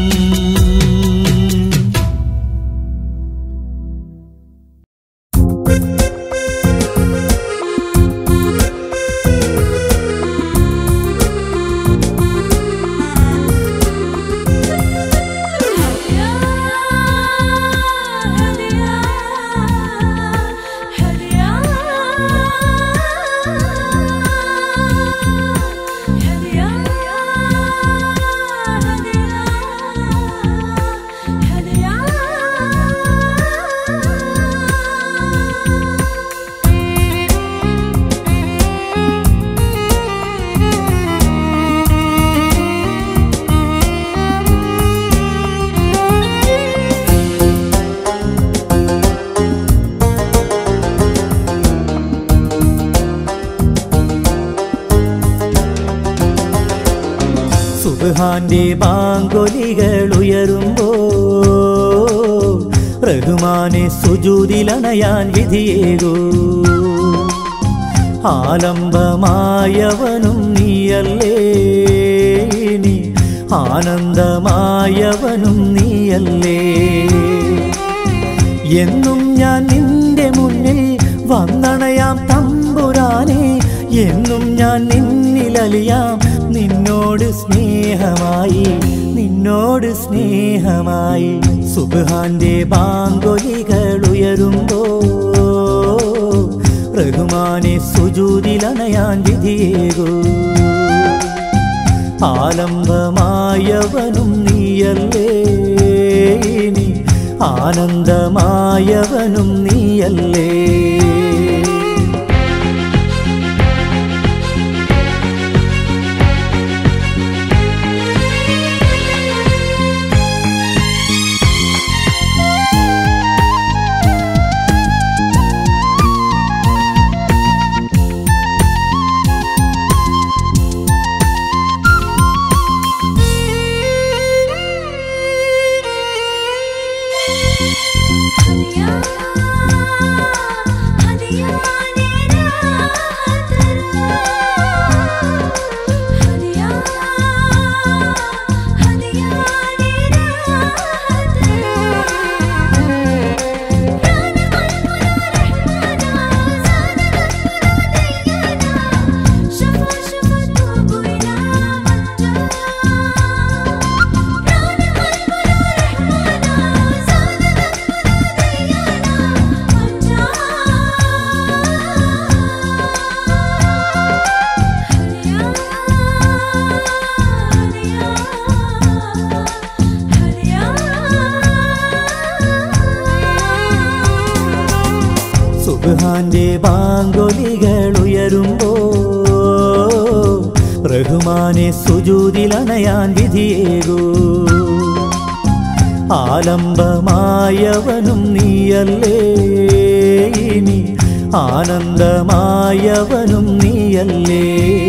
സുബാന്റെ ബാങ്കൊലികൾ ഉയരുമ്പോ റഹ്മാനെ സുജൂതിലണയാൻ വിധിയേകൂ ആലംബമായവനും നീയല്ലേ നീ ആനന്ദമായവനും നീയല്ലേ എന്നും ഞാൻ നിന്റെ മുന്നിൽ വന്നണയാം തമ്പുരാനെ എന്നും ഞാൻ നിന്നിലലിയാം നിന്നോട് സ്നേഹമായി നിന്നോട് സ്നേഹമായി സുബാന്റെ ബാങ്കൊലികൾ ഉയരുമ്പോ റഹ്മാനെ സുജൂതിലണയാൻ വിധിയേകൂ ആലംബമായവനും നീയല്ലേ നീ ആനന്ദമായവനും നീയല്ലേ ഹദിയ ഹദിയ റഹ്മാനെ സുജൂതിലണയാൻ വിധിയേകൂ ആലംബമായവനും നീയല്ലേ ഇനി ആനന്ദമായവനും നീയല്ലേ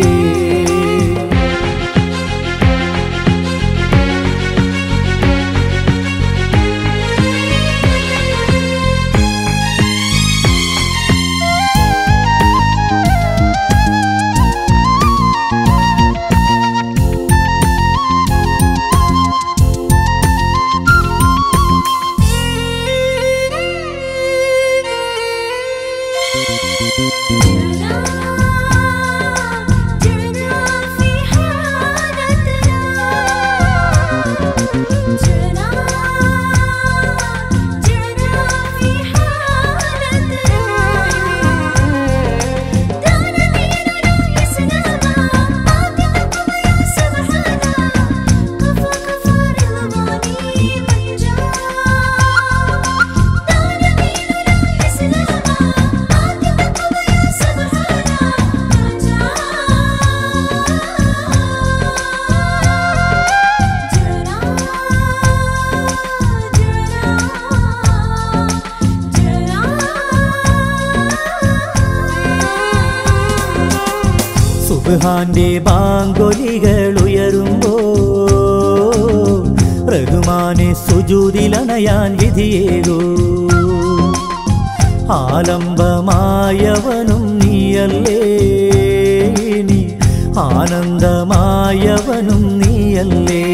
സുബ്ഹാന്റെ ബാങ്കൊലികൾ ഉയരുമ്പോ റഹ്മാനെ സുജൂതിലണയാൻ വിധിയേകൂ ആലംബമായവനും നീയല്ലേ ഇനി ആനന്ദമായവനും നീയല്ലേ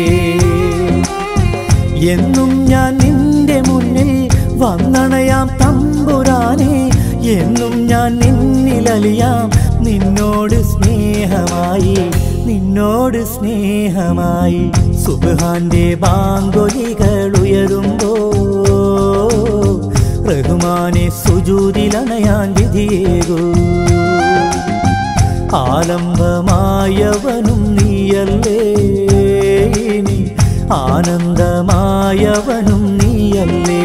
എന്നും ഞാൻ നിന്റെ മുന്നിൽ വന്നണയാം തമ്പുരാനെ എന്നും ഞാൻ നിന്നിലലിയാം നിന്നോട് സ്നേഹമായി നിന്നോട് സ്നേഹമായി സുബ്ഹാന്റെ ബാങ്കൊലികൾ ഉയരുമ്പോ റഹ്മാനെ സുജൂതിലണയാൻ വിധിയേകൂ ആലംബമായവനും നീയല്ലേ ഇനി ആനന്ദമായവനും നീയല്ലേ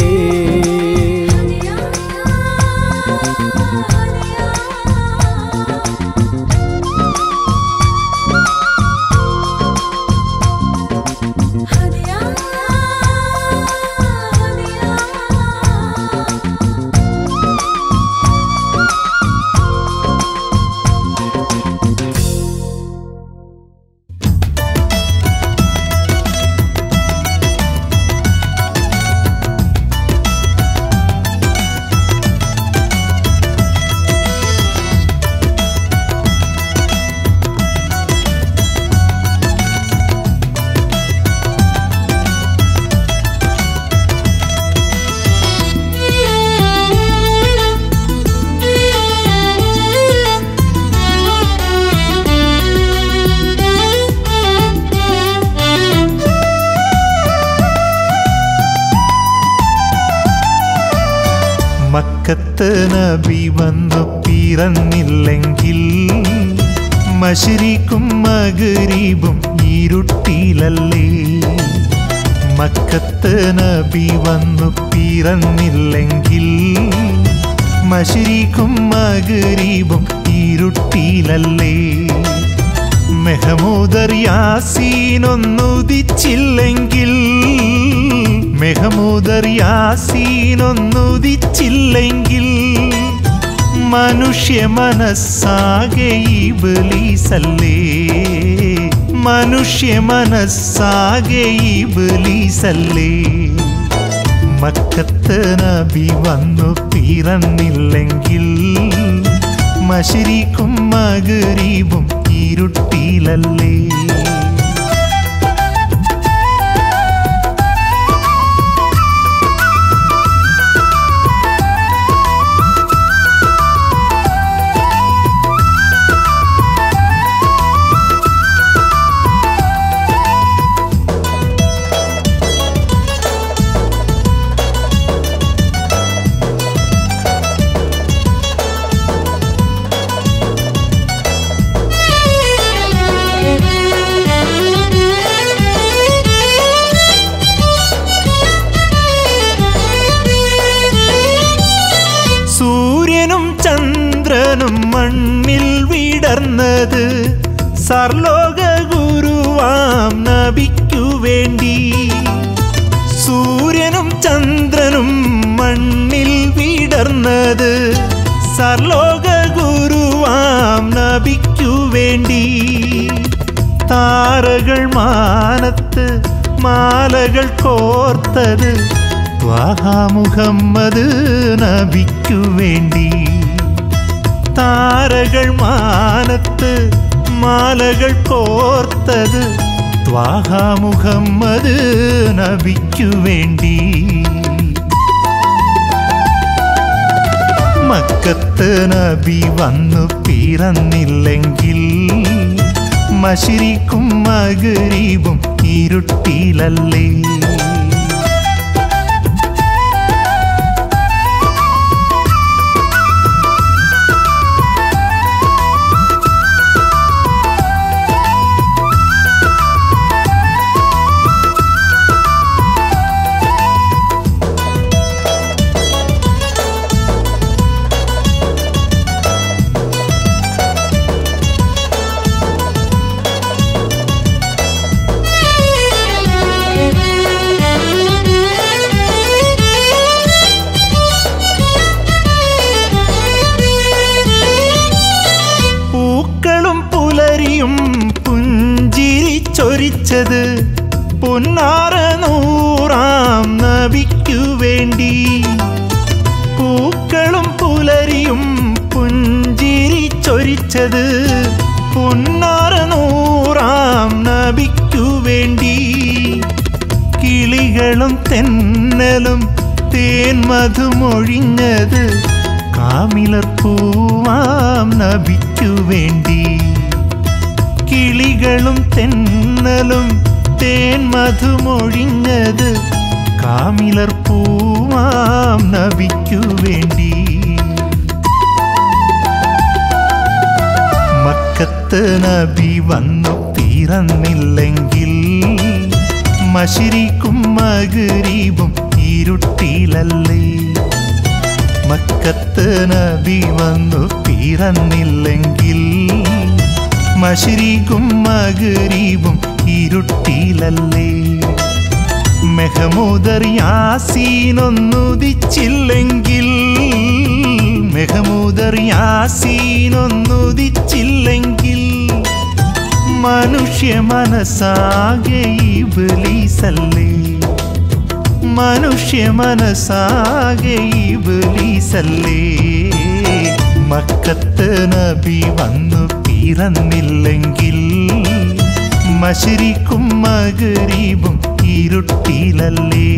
മക്കത്ത് നബി വന്നു പിറന്നില്ലെങ്കിൽ മഷരിക്കും മകരീബും ഇരുട്ടിലല്ലേ മക്കത്ത് നബി വന്നു പിറന്നില്ലെങ്കിൽ മഷരിക്കും മകരീബും ഇരുട്ടിലല്ലേ മെഹമൂദർ യാസീനൊന്നുദിച്ചില്ലെങ്കിൽ മെഹമൂദർ യാസീനൊന്നുദിച്ചില്ലെങ്കിൽ മനുഷ്യ മനസ്സാകെ ഇബ്ലീസല്ലേ മനുഷ്യ മനസ്സാകെ ഇബ്ലീസല്ലേ മക്കത്ത് നബി വന്നു പിറന്നില്ലെങ്കിൽ മഷരിക്കും മകരീബും ഇരുട്ടിലല്ലേ സൂര്യനും ചന്ദ്രനും മണ്ണിൽ വിടർന്നത് സർലോക ഗുരുവാം നബിക്കു വേണ്ടി സൂര്യനും ചന്ദ്രനും മണ്ണിൽ വിടർന്നത് സർലോക ഗുരുവാം നബിക്കു വേണ്ടി താരകൾ മാനത്ത് മാലകൾ കോർത്തത് ത്വാഹ മുഹമ്മദ് നബിക്കു വേണ്ടി താരകൾ മാനത്ത് മാലകൾ കോർത്തത് ത്വാഹ മുഹമ്മദ് നബിക്കു വേണ്ടി മക്കത്ത് നബി വന്നു പിറന്നില്ലെങ്കിൽ മഷിരിക്കും മകരീബും ഇരുട്ടിലല്ലേ പൂക്കളും പുലരിയും പുഞ്ചിരി ചൊരിച്ചത് പൊന്നാറ നൂറാം നബിക്കു വേണ്ടി പൂക്കളും പുലരിയും പുഞ്ചിരി ചൊരിച്ചത് പൊന്നാറ നൂറാം നബിക്കു വേണ്ടി കിളികളും തെന്നലും തേൻ മധുമൊഴിഞ്ഞത് കാമിലർ പൂവാം നബിക്കു വേണ്ടി കിളികളും തെന്നലും തേൻ മധുമൊഴിഞ്ഞത് കാമിലർ പൂവാം നബിക്കു വേണ്ടി മക്കത്ത് നബി വന്നു തീർന്നില്ലെങ്കിൽ മഷിരിക്കും മകരീബും ഇരുട്ടിലല്ലേ മക്കത്ത് നബി വന്നു തീർന്നില്ലെങ്കിൽ മഷിരിക്കും മകരീബും ഇരുട്ടിലല്ലേ മെഹമൂദർ യാസീനൊന്നുദിച്ചില്ലെങ്കിൽ മെഹമൂദർ യാസീനൊന്നുദിച്ചില്ലെങ്കിൽ മനുഷ്യ മനസ്സാകെ ഇബ്ലീസല്ലേ മനുഷ്യ മനസ്സാകെ ഇബ്ലീസല്ലേ മക്കത്ത് നബി വന്നു പിറന്നില്ലെങ്കിൽ മഷരിക്കും മകരീബും ഇരുട്ടിലല്ലേ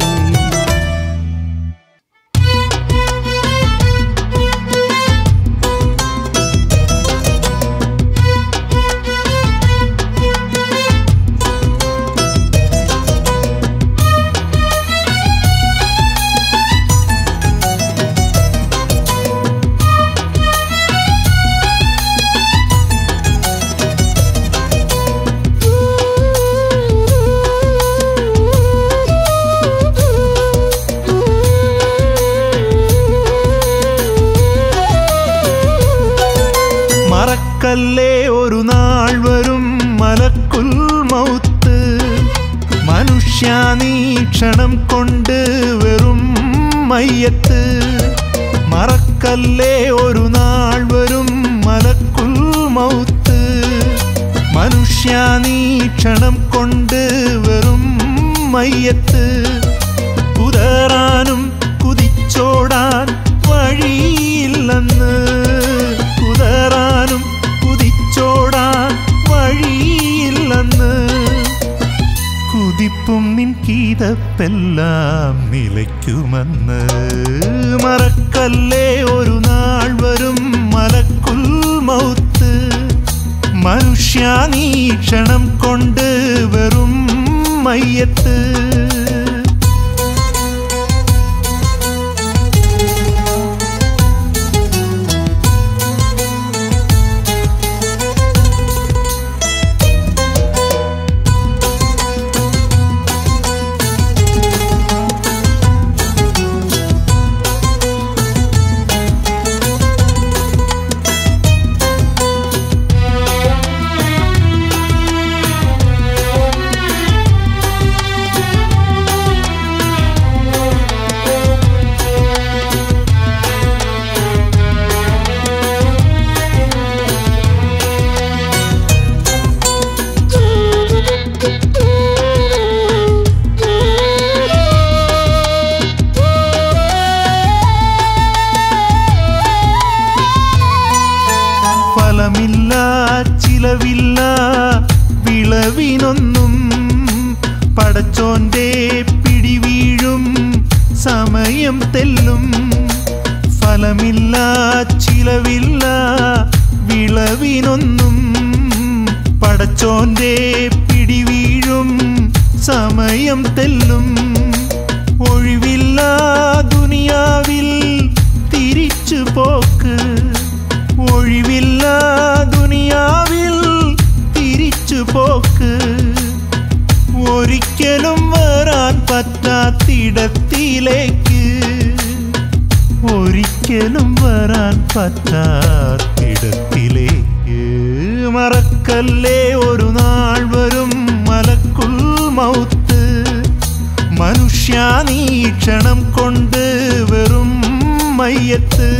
മറക്കല്ലേ ഒരു നാൾ വരും മലക്കുൽ മൗത്ത് മനുഷ്യാനീക്ഷണം കൊണ്ട് വെറും മയ്യത്ത് മറക്കല്ലേ ഒരു നാൾ വരും മലക്കുൽ മൗത്ത് മനുഷ്യാനീക്ഷണം കൊണ്ട് വെറും മയ്യത്ത് കുതറാനും കുതിച്ചോടാൻ വഴിയില്ലെന്ന് കുതറാനും കുതിച്ചോടാൻ വഴിയില്ലെന്ന് കുതിപ്പും നിൻ കീതപ്പെല്ലാം നിലയ്ക്കുമെന്ന് മറക്കല്ലേ ഒരു നാൾ വരും മലക്കുൽ മൗത്ത് മനുഷ്യാനീക്ഷണം കൊണ്ട് വെറും മയ്യത്ത് ചിലവില്ല വിളവിനൊന്നും പടച്ചോന്റെ പിടിവീഴും സമയം തെല്ലും ഫലമില്ല ചിലവില്ല വിളവിനൊന്നും പടച്ചോന്റെ പിടിവീഴും സമയം തെല്ലും ഒഴിവില്ല ദുനിയാവിൽ തിരിച്ചു പോക്ക് ഒഴിവില്ല ദുനിയാവിൽ തിരിച്ചു പോക്ക് ഒരിക്കലും വരാൻ പറ്റാത്തിടത്തിലേക്ക് ഒരിക്കലും വരാൻ പറ്റാത്തിടത്തിലേക്ക് മറക്കല്ലേ ഒരു നാൾ വരും മലക്കുൽ മൗത്ത് മനുഷ്യ നീ ക്ഷണം കൊണ്ട് വെറും മയ്യത്ത്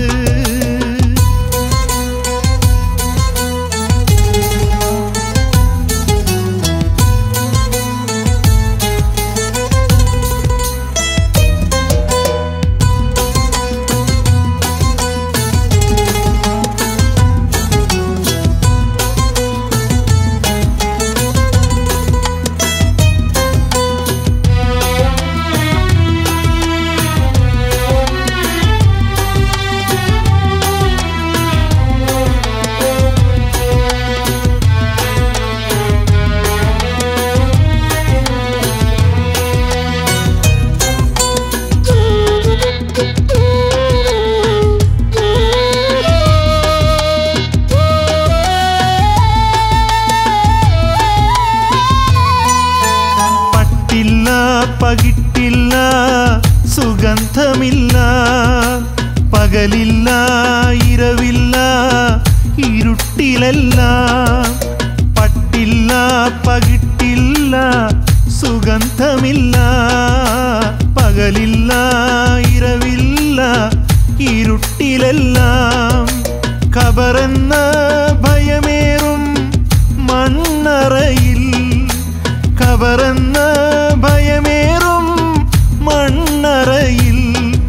പട്ടില്ല പകിട്ടില്ല സുഗന്ധമില്ല പകലില്ല ഇരവില്ല ഇരുട്ടിലല്ല പട്ടില്ല പകിട്ടില്ല സുഗന്ധമില്ല പകലില്ല ഇരവില്ല ഇരുട്ടിലെല്ലാം ഖബറെന്ന ഭയമേറും മണ്ണറയിൽ ഖബറെന്ന ഭയമേറും മണ്ണറയിൽ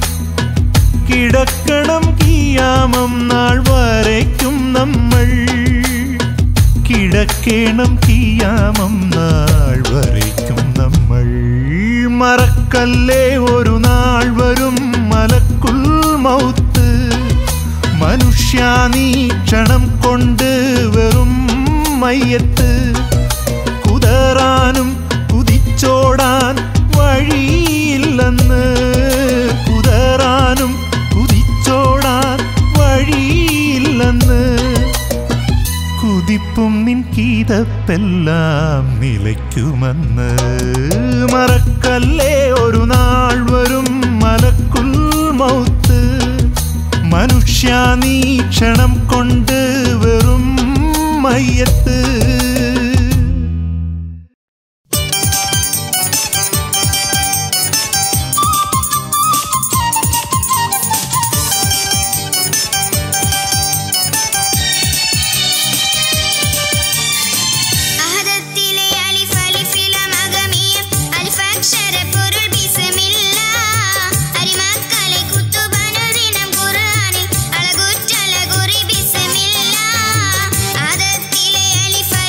കിടക്കണം കിയാമം നാൾ വരയ്ക്കും നമ്മൾ കിടക്കണം കിയാമം നാൾ വരയ്ക്കും നമ്മൾ മറക്കല്ലേ ഒരു നാൾ വരും മലക്കുൽ മൗത്ത് മനുഷ്യ നീ ക്ഷണം കൊണ്ട് വെറും മയ്യത്ത് കുതറാനും കുതിച്ചോടാൻ വഴിയില്ലെന്ന് കുതറാനും കുതിച്ചോടാൻ വഴിയില്ലെന്ന് കുതിപ്പും നിൻ കീതപ്പെല്ലാം നിലയ്ക്കുമെന്ന് മറക്കല്ലേ ഒരു നാൾ വരും മലക്കുൽ മൗത്ത് മനുഷ്യ നീ ക്ഷണം കൊണ്ട് വെറും മയ്യത്ത് അഹദത്തിലെ അലിഫ് അലിഫില മകമിയം അലിഫക്ഷര പൊരുൾ ബിസ്മില്ല അരിമക്കലെ കുത്തുബനുദിനം ഖുർആനിൽ അളകുറ്റലകുറി ബിസ്മില്ല അഹദത്തിലെ അലിഫ്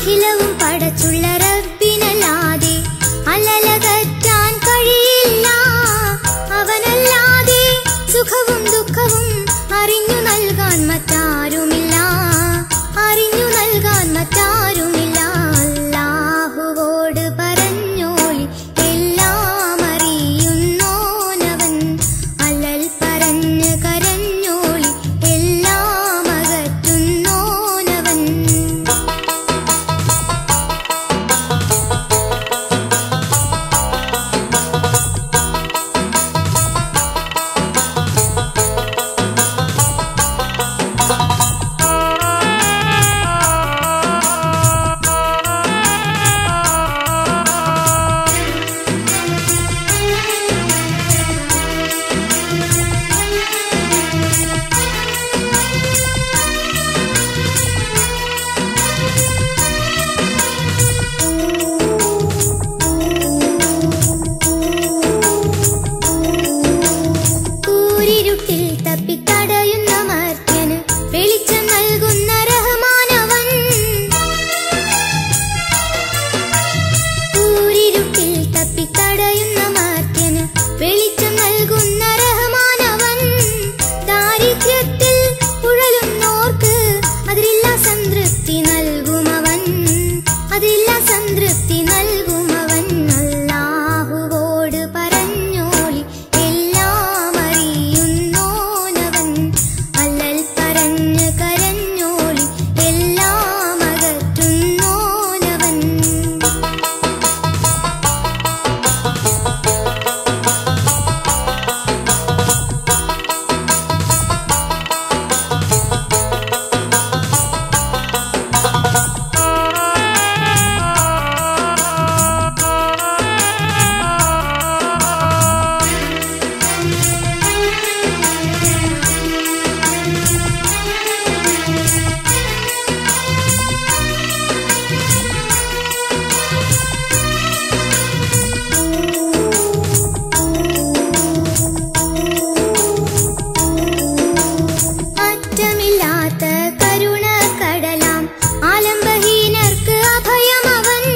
അഖിലവും പടച്ചുള്ള റബ്ബിനല്ലാതെ അലലകറ്റാൻ കഴിയില്ല അവനല്ലാതെ സുഖവും ദുഃഖവും അറിഞ്ഞു നൽകാൻ മറ്റാരുമില്ല അറിഞ്ഞു നൽകാൻ മറ്റാരുമില്ല അല്ലാഹുവോട് പറഞ്ഞോളി എല്ലാം അറിയുന്നോനവൻ അല്ലൽ പറഞ്ഞ് കരഞ്ഞോളി എല്ലാം അകറ്റുന്നോനവൻ കൂരിരുട്ടിൽ തപ്പിത്തടയുന്ന മർത്യന് വെളിച്ചം നൽകുന്ന റഹ്മാനവൻ കൂരിരുട്ടിൽ തപ്പിത്തടയുന്ന മർത്യന് വെളിച്ചം നൽകുന്ന റഹ്മാനവൻ ദാരിദ്ര്യത്തിൽ ഉഴലുന്നോർക്ക് അതിലില്ല സംതൃപ്തി നൽകുമവൻ അതിലില്ല സംതൃപ്തി നൽകുമവൻ അല്ലാഹുവോട് പറഞ്ഞോളി എല്ലാം അറിയുന്നോനവൻ അല്ലൽ പറഞ്ഞ് കരഞ്ഞോളി എല്ലാം അകറ്റുന്നോനവൻ അറ്റമില്ലാത്ത കരുണ കടലാം ആലംബഹീനർക്ക് അഭയമവൻ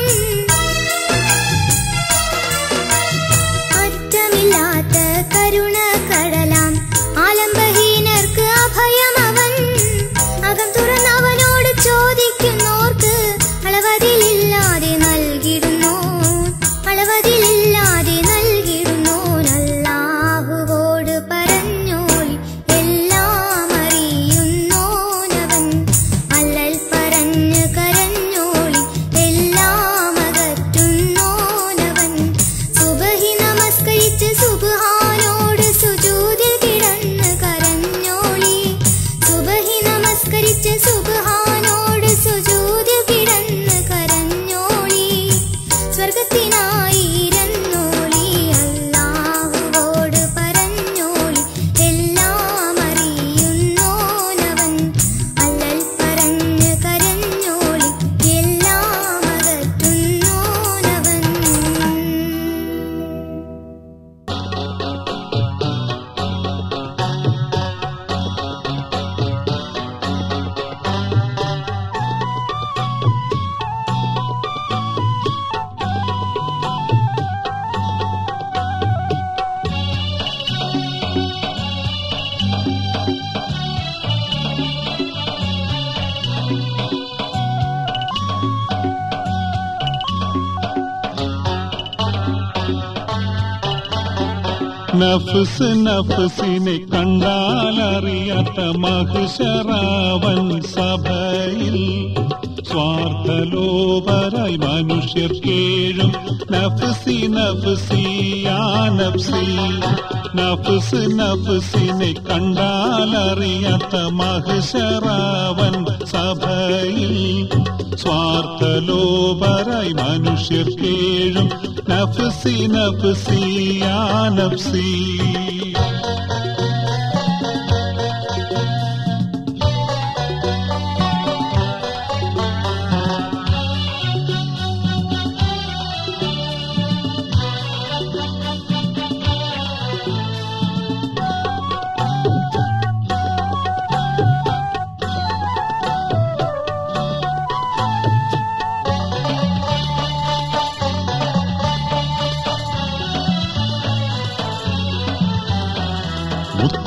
അറ്റമില്ലാത്ത കരുണ കടലാം ആലംബഹീനർക്ക് അഭയമവൻ അകം തുറന്നവനോട് ചോദിക്കുന്നോർക്ക് അളവതിലില്ലാതെ നൽകിടുന്നു അളവതിലില്ലാതെ നൽകിടുന്നോൻ അല്ലാഹുവോട് പറഞ്ഞോളി എല്ലാം അറിയുന്നോനവൻ അല്ലൽ പറഞ്ഞ് കരഞ്ഞോളി എല്ലാം അകറ്റുന്നോനവൻ സുബഹി നമസ്കരിച്ച് സുബ്ഹാനോട് സുജൂദിൽ കിടന്ന് കരഞ്ഞോളി സുബഹി നമസ്കരിച്ച് സുബ്ഹാനോട് സുജൂദിൽ കിടന്ന് കരഞ്ഞോളി സ്വർഗത്തിനായി ഇരുന്നോളി അല്ലാഹുവോട് പറഞ്ഞോളി എല്ലാം അറിയുന്നോനവൻ അല്ലൽ പറഞ്ഞ് കരഞ്ഞോളി എല്ലാം അകറ്റുന്നോനവൻ നഫ്സ് നഫ്സിനെ കണ്ടാലറിയാത്ത മഹിഷറാവൻ സഭയിൽ സ്വാർത്ഥലോപരായി മനുഷ്യർ കേഴും നഫ്സി നഫ്സിയാ നഫ്സി നഫ്സ് നഫ്സിനെ കണ്ടാലറിയാത്ത മഹിഷറാവൻ സഭയിൽ സ്വാർത്ഥലോപരായി മനുഷ്യർ കേഴും നഫ്സി നഫ്സിയാ നഫ്സി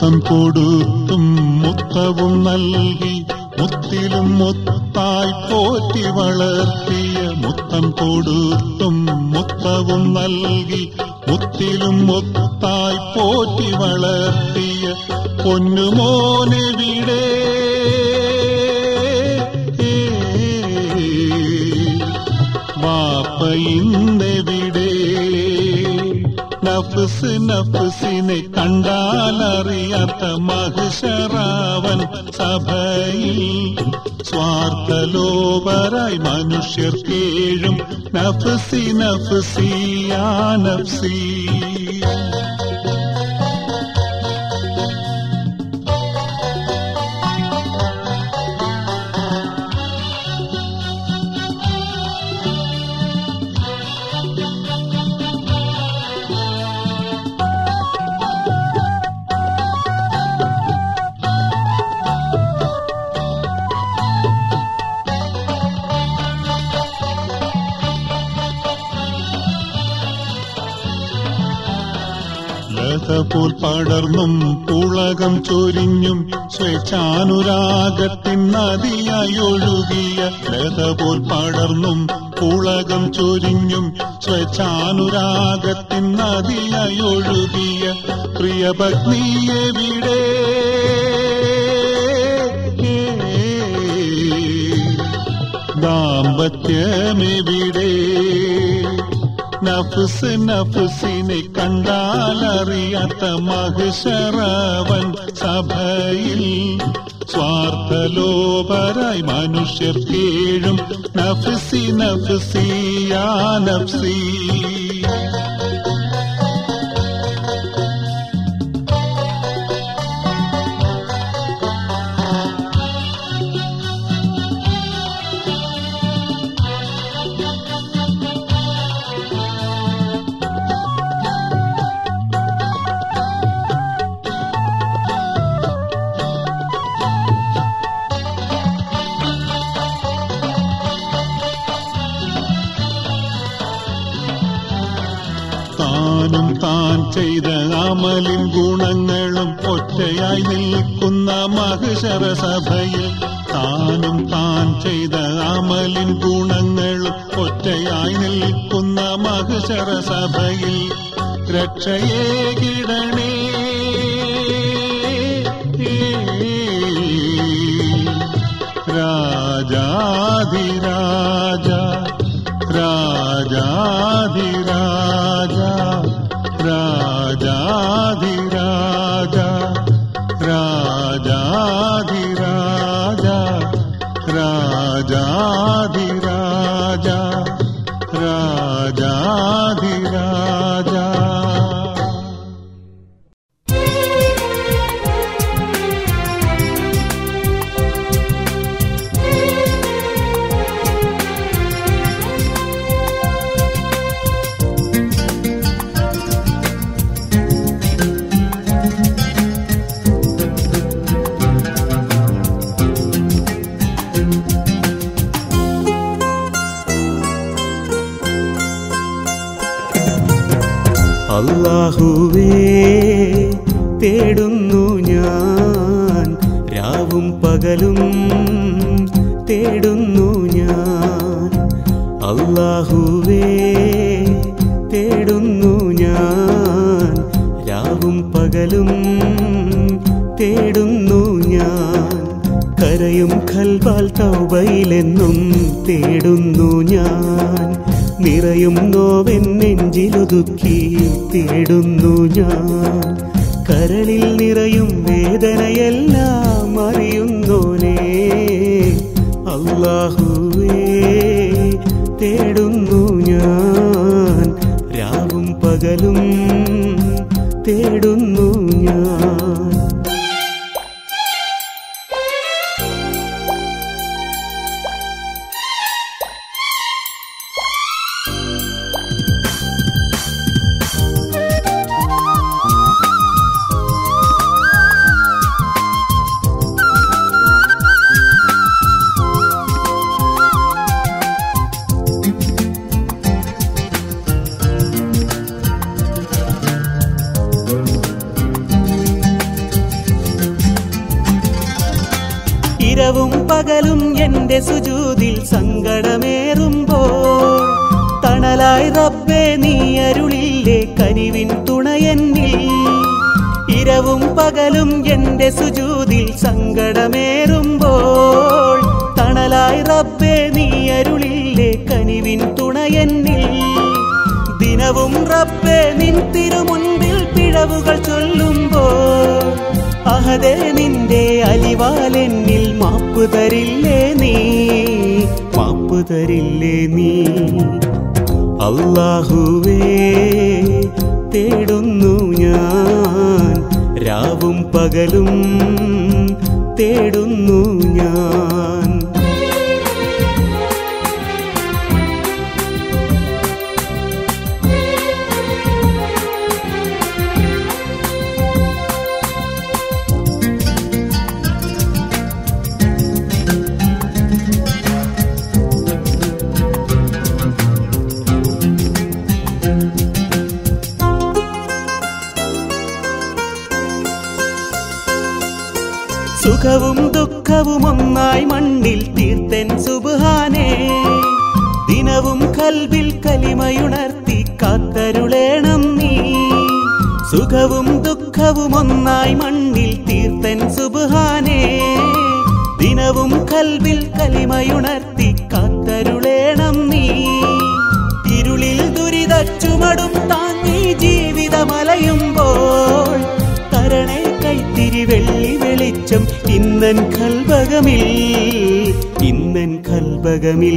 മുത്തം കൊടുത്തും മുത്തവും നൽകി മുത്തിലും മുത്തായി പോറ്റി വളർത്തിയ മുത്തം കൊടുത്തും മുത്തവും നൽകി മുത്തിലും മുത്തായി പോറ്റി വളർത്തിയ പൊന്നുമോനെവിടെ വാപ്പയിന്നെവിടെ നഫ്സ് നഫ്സിനെ കണ്ടാലറിയാത്ത മഹിഷറാവൻ സഭയിൽ സ്വാർത്ഥലോപരായി മനുഷ്യർ കേഴും നഫ്സി നഫ്സിയാ നഫ്സി ലത പോൽ പടർന്നും പുളകം ചൊരിഞ്ഞും സ്വേച്ഛാനുരാഗത്തിൻ നദിയായി ഒഴുകിയ ലത പോൽ പടർന്നും പുളകം ചൊരിഞ്ഞും സ്വേച്ഛാനുരാഗത്തിൻ നദിയായി ഒഴുകിയ പ്രിയപത്നിയെ വിടെ ദാമ്പത്യമെവിടെ നഫ്സ് നഫ്സിനെ കണ്ടാലറിയാത്ത മഹിഷറവൻ സഭയിൽ സ്വാർത്ഥലോപരായി മനുഷ്യർ കേഴും നഫ്സി നഫ്സിയാ നഫ്സി താനും താൻ ചെയ്ത അമലിൻ ഗുണങ്ങളും ഒറ്റയായി നിൽക്കുന്ന മഹിഷര സഭയിൽ താനും താൻ ചെയ്ത അമലിൻ ഗുണങ്ങളും ഒറ്റയായി നിൽക്കുന്ന മഹിഷര സഭയിൽ രക്ഷയെ കിടണേ രാജാധിരാജ രാജാധിരാജ രാജാധിരാജ രാജാധിരാജ രാജാധിരാജ രാജാധിരാജ അല്ലാഹുവേ തേടുന്നു ഞാൻ രാവും പകലും തേടുന്നു ഞാൻ അല്ലാഹുവേ തേടുന്നു ഞാൻ രാവും പകലും തേടുന്നു ഞാൻ കരയും ഖൽബാൽ തൗബയിലെന്നും തേടുന്നു ഞാൻ നിറയും നോവൻ നെഞ്ചിലൊതുക്കി തേടുന്നു ഞാൻ കരളിൽ നിറയും വേദനയെല്ലാം അറിയുന്നോനേ അല്ലാഹുവേ തേടുന്നു ഞാൻ രാവും പകലും തേടുന്നു ഞാൻ പകലും എന്റെ സുജൂതിൽ സങ്കടമേറുമ്പോൾ തണലായി റബ്ബേ നീ അരുളില്ലേ കനിവിൻ തുണയെന്നിൽ ഇരവും പകലും എന്റെ സുജൂതിൽ സങ്കടമേറുമ്പോൾ തണലായി റബ്ബേ നീ അരുളില്ലേ കനിവിൻ തുണയെന്നിൽ ദിനവും റബ്ബേ നിൻ തിരുമുൻപിൽ പിഴവുകൾ ചൊല്ലുമ്പോൾ അഹദേ നിന്റെ അലിവാലെന്നിൽ മാപ്പ് തരില്ലേ നീ മാപ്പ് തരില്ലേ നീ അല്ലാഹുവേ തേടുന്നു ഞാൻ രാവും പകലും തേടുന്നു ഞാൻ സുഖവും ദുഃഖവും ഒന്നായി മണ്ണിൽ തീർത്തൻ സുബാനേ ദിനവും കൽവിൽ കലിമയുണർത്തി കാത്തരുളേണം നീ സുഖവും ദുഃഖവും ഒന്നായി മണ്ണിൽ തീർത്തൻ സുബാനേ ദിനവും കൽവിൽ കലിമയുണർത്തി കാത്തരുളേണം നീ ഇരുളിൽ ദുരിത ചുമടും താങ്ങി ജീവിതമലയുമ്പോൾ തരണേ കൈത്തിരി വെള്ളി വെളിച്ചം ഇന്നൻ കൽബകമിൽ ഇന്നൻ കൽബകമിൽ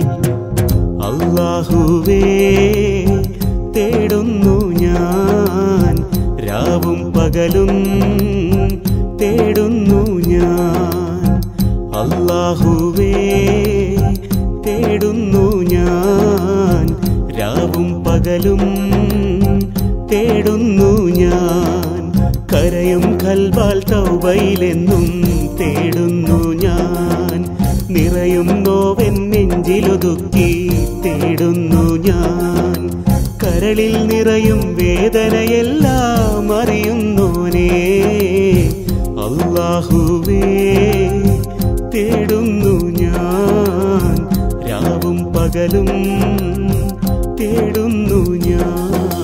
അല്ലാഹുവേ തേടുന്നു ഞാൻ രാവും പകലും തേടുന്നു ഞാൻ അല്ലാഹുവേ തേടുന്നു ഞാൻ രാവും പകലും തേടുന്നു ഞാൻ കരയും കൽവാൽ തൗബയിലെന്നും തേടുന്നു ഞാൻ നിറയും നോവൻ നെഞ്ചിലൊതുക്കി തേടുന്നു ഞാൻ കരളിൽ നിറയും വേദനയെല്ലാം അറിയുന്നോനേ അല്ലാഹുവേ തേടുന്നു ഞാൻ രാവും പകലും തേടുന്നു ഞാൻ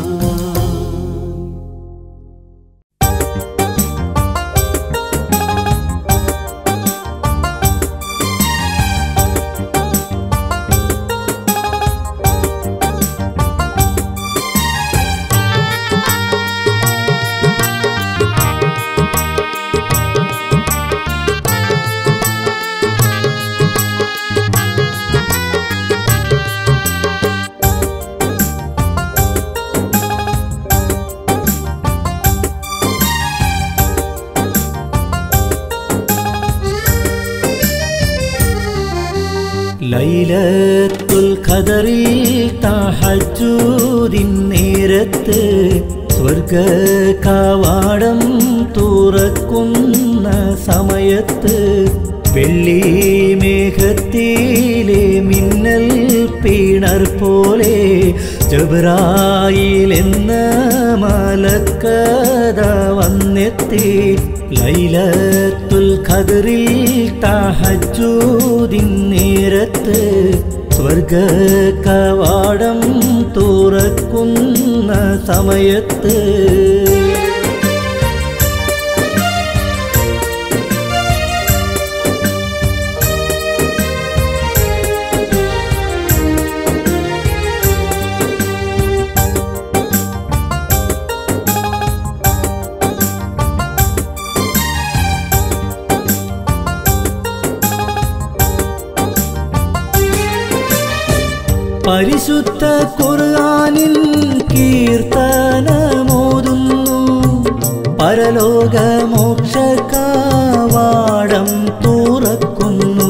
ലൈലത്തുൽ ഖദറിൽ തഹജ്ജൂദിൻ നേരത്ത് സ്വർഗ കവാടം തുറക്കുന്ന സമയത്ത് വെള്ളി മേഘത്തിലെ മിന്നൽ പീണർ പോലെ ജബ്രായിൽ എന്ന മലക്കഥ വന്നെത്തി ലൈലത്തുൽ ഖദറിൽ തഹജ്ജൂദിൻ നേരത്ത് സ്വർഗ കവാടം തുറക്കുന്ന സമയത്ത് പരിശുദ്ധ ഖുർആനിൻ കീർത്തനമോതുന്നു പരലോക മോക്ഷകാവാടം തുറക്കുന്നു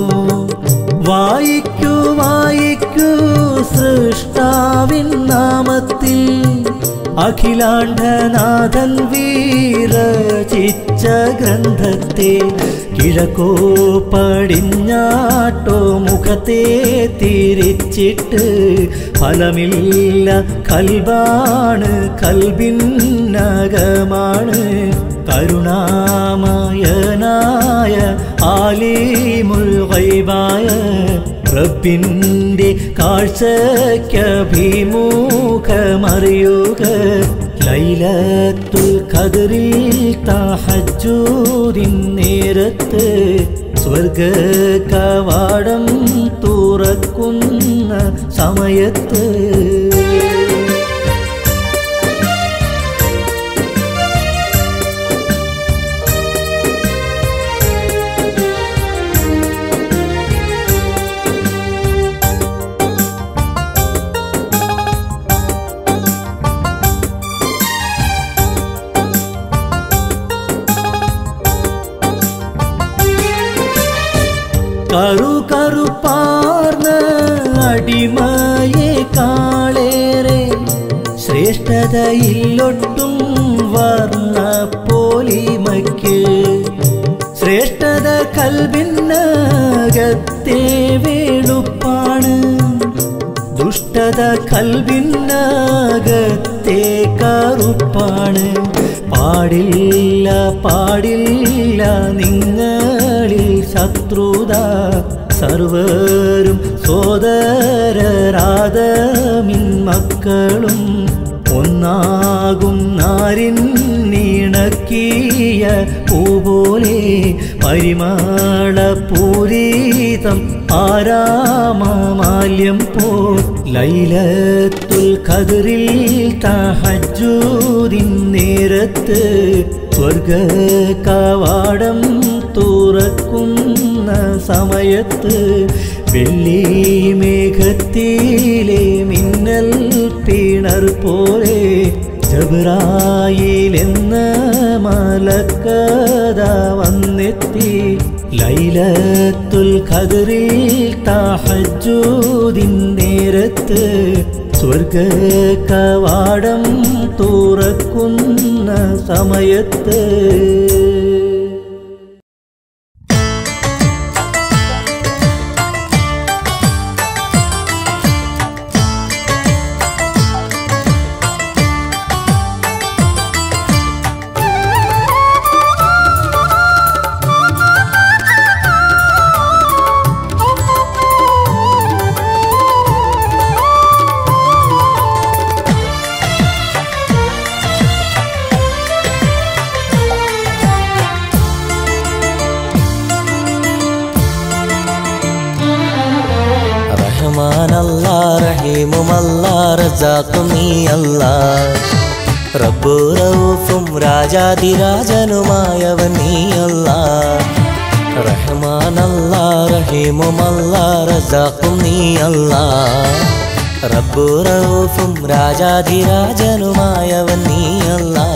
വായിക്കൂ വായിക്കൂ സൃഷ്ടാവിൻ നാമത്തിൽ അഖിലാണ്ഡനാഥൻ വീരചിച്ച ഗ്രന്ഥത്തെ കിഴക്കോ പടിഞ്ഞാട്ടോ മുഖത്തെ തിരിച്ചിട്ട് ഫലമില്ല കൽബാണ് കൽബിന്നകമാണ് കരുണാമയനായ ആലിമുൽ ഗൈബായ റബ്ബിൻ്റെ കാഴ്ചയ്ക്കഭിമുഖമറിയുക ലൈലത്തുൽ ഖദറിൽ തഹജ്ജൂദിൻ നേരത്ത് സ്വർഗ കവാടം തുറക്കുന്ന സമയത്ത് കറു കറുപ്പാർന്ന അടിമയെ കാളേറെ ശ്രേഷ്ഠതയില്ലൊട്ടും വർണ്ണ പോലിമയ്ക്ക് ശ്രേഷ്ഠത കൽബിന്നകത്തെ വേളുപ്പാണ് ദുഷ്ടത കൽബിന്നകത്തെ കറുപ്പാണ് പാടില്ല പാടില്ല നിങ്ങളിൽ ശത്രുത സർവരും സോദരരാധമിൻ മക്കളും ഒന്നാകും നാരിൻ നീണക്കിയ പൂപോലെ പരിമള പൂരിതം ആരാമാല്യം പോ ലൈലത്തുൽ ഖദറിൽ തഹജ്ജൂദിൻ നേരത്ത് സ്വർഗ കവാടം തുറക്കുന്ന സമയത്ത് വെള്ളി മേഘത്തിലെ മിന്നൽ പിണർ പോലെ ജബ്രായിലെന്ന മലക്കഥ വന്നെത്തി ലൈലത്തുൽ ഖദറിൽ തഹജ്ജൂദിൻ നേരത്ത് സ്വർഗ കവാടം തുറക്കുന്ന സമയത്ത് റഹ്മാനല്ലാ റഹീമുമല്ലാ റസാഖും നീ അല്ലാ റബ്ബു റഊഫും രാജാതിരാജനുമായവൻ നീ അല്ലാ റഹ്മാനല്ലാ റഹീമുമല്ലാ റസാഖും നീ അല്ലാ റബ്ബു റഊഫും രാജാതിരാജനുമായവൻ നീ അല്ലാ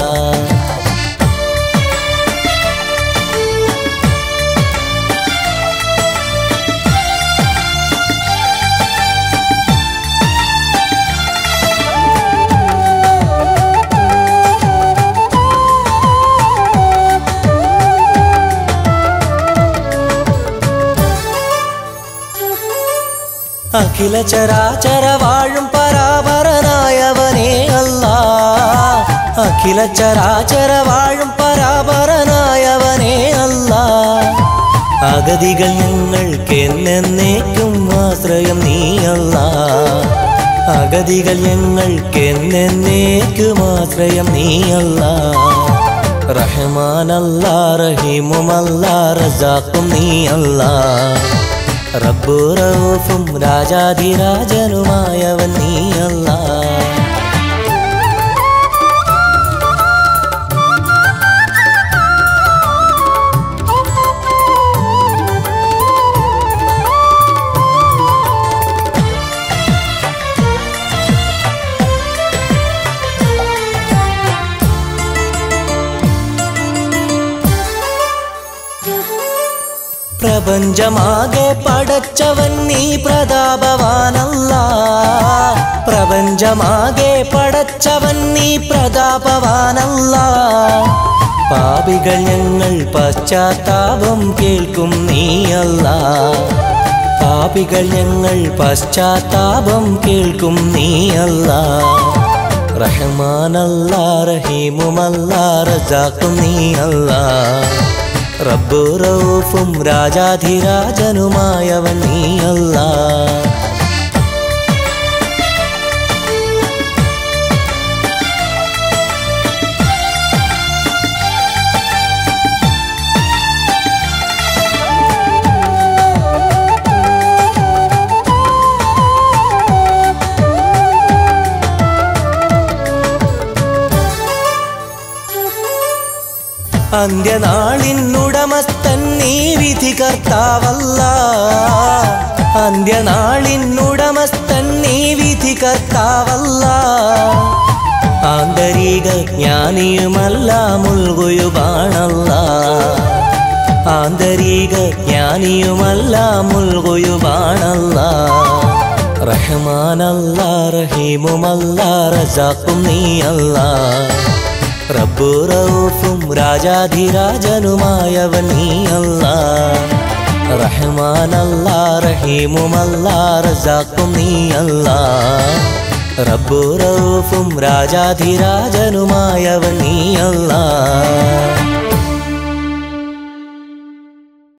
അഖില ചരാചര വാഴും പരാപരനായവനേ അല്ല അഖില ചരാചര വാഴും പരാപരനായവനേ അല്ല അഗതികൾ ഞങ്ങൾക്ക് എന്നേക്കും ആശ്രയം നീയല്ല അഗതികൾ ഞങ്ങൾക്ക് എന്നേക്കും ആശ്രയം നീയല്ല റഹ്മാനല്ല റഹീമുമല്ല റസാഖും നീയല്ല റബ്ബു റഊഫും രാജാധിരാജനുമായവൻ നീയല്ല പ്രപഞ്ചമാകെ പടച്ചവൻ നീ പ്രതാപവാനല്ല പ്രപഞ്ചമാകെ പട പടച്ചവൻ നീ പ്രതാപവാനല്ല പാപികൾ ഞങ്ങൾ പശ്ചാത്താപം കേൾക്കും നീയല്ല പാപികൾ ഞങ്ങൾ പശ്ചാത്താപം കേൾക്കും നീയല്ല റഹ്മാനല്ല റഹീമുമല്ല റസാക്കും നീയല്ല റബ്ബു റൌഫും രാജാധിരാജനുമായവൻ നീയല്ല അന്ത്യനാളിനുടമസ്ഥൻ നീ വിധി കർത്താവല്ല അന്ത്യനാളിനുടമസ്ഥൻ നീ വിധി കർത്താവല്ല ആന്തരിക ജ്ഞാനിയുമല്ല മുൽകുയുവാണല്ല ആന്തരിക ജ്ഞാനിയുമല്ല മുൽകുയുവാണല്ല റഹ്മാനല്ല റഹീമുമല്ല റസാക്കും നീയല്ല റബ്ബു റൌഫും രാജാധിരാജനുമായവൻ നീയല്ല റഹ്മാനല്ല റഹീമുമല്ല റസാക്കും നീയല്ല റബ്ബു റൌഫും രാജാധിരാജനുമായവൻ നീയല്ല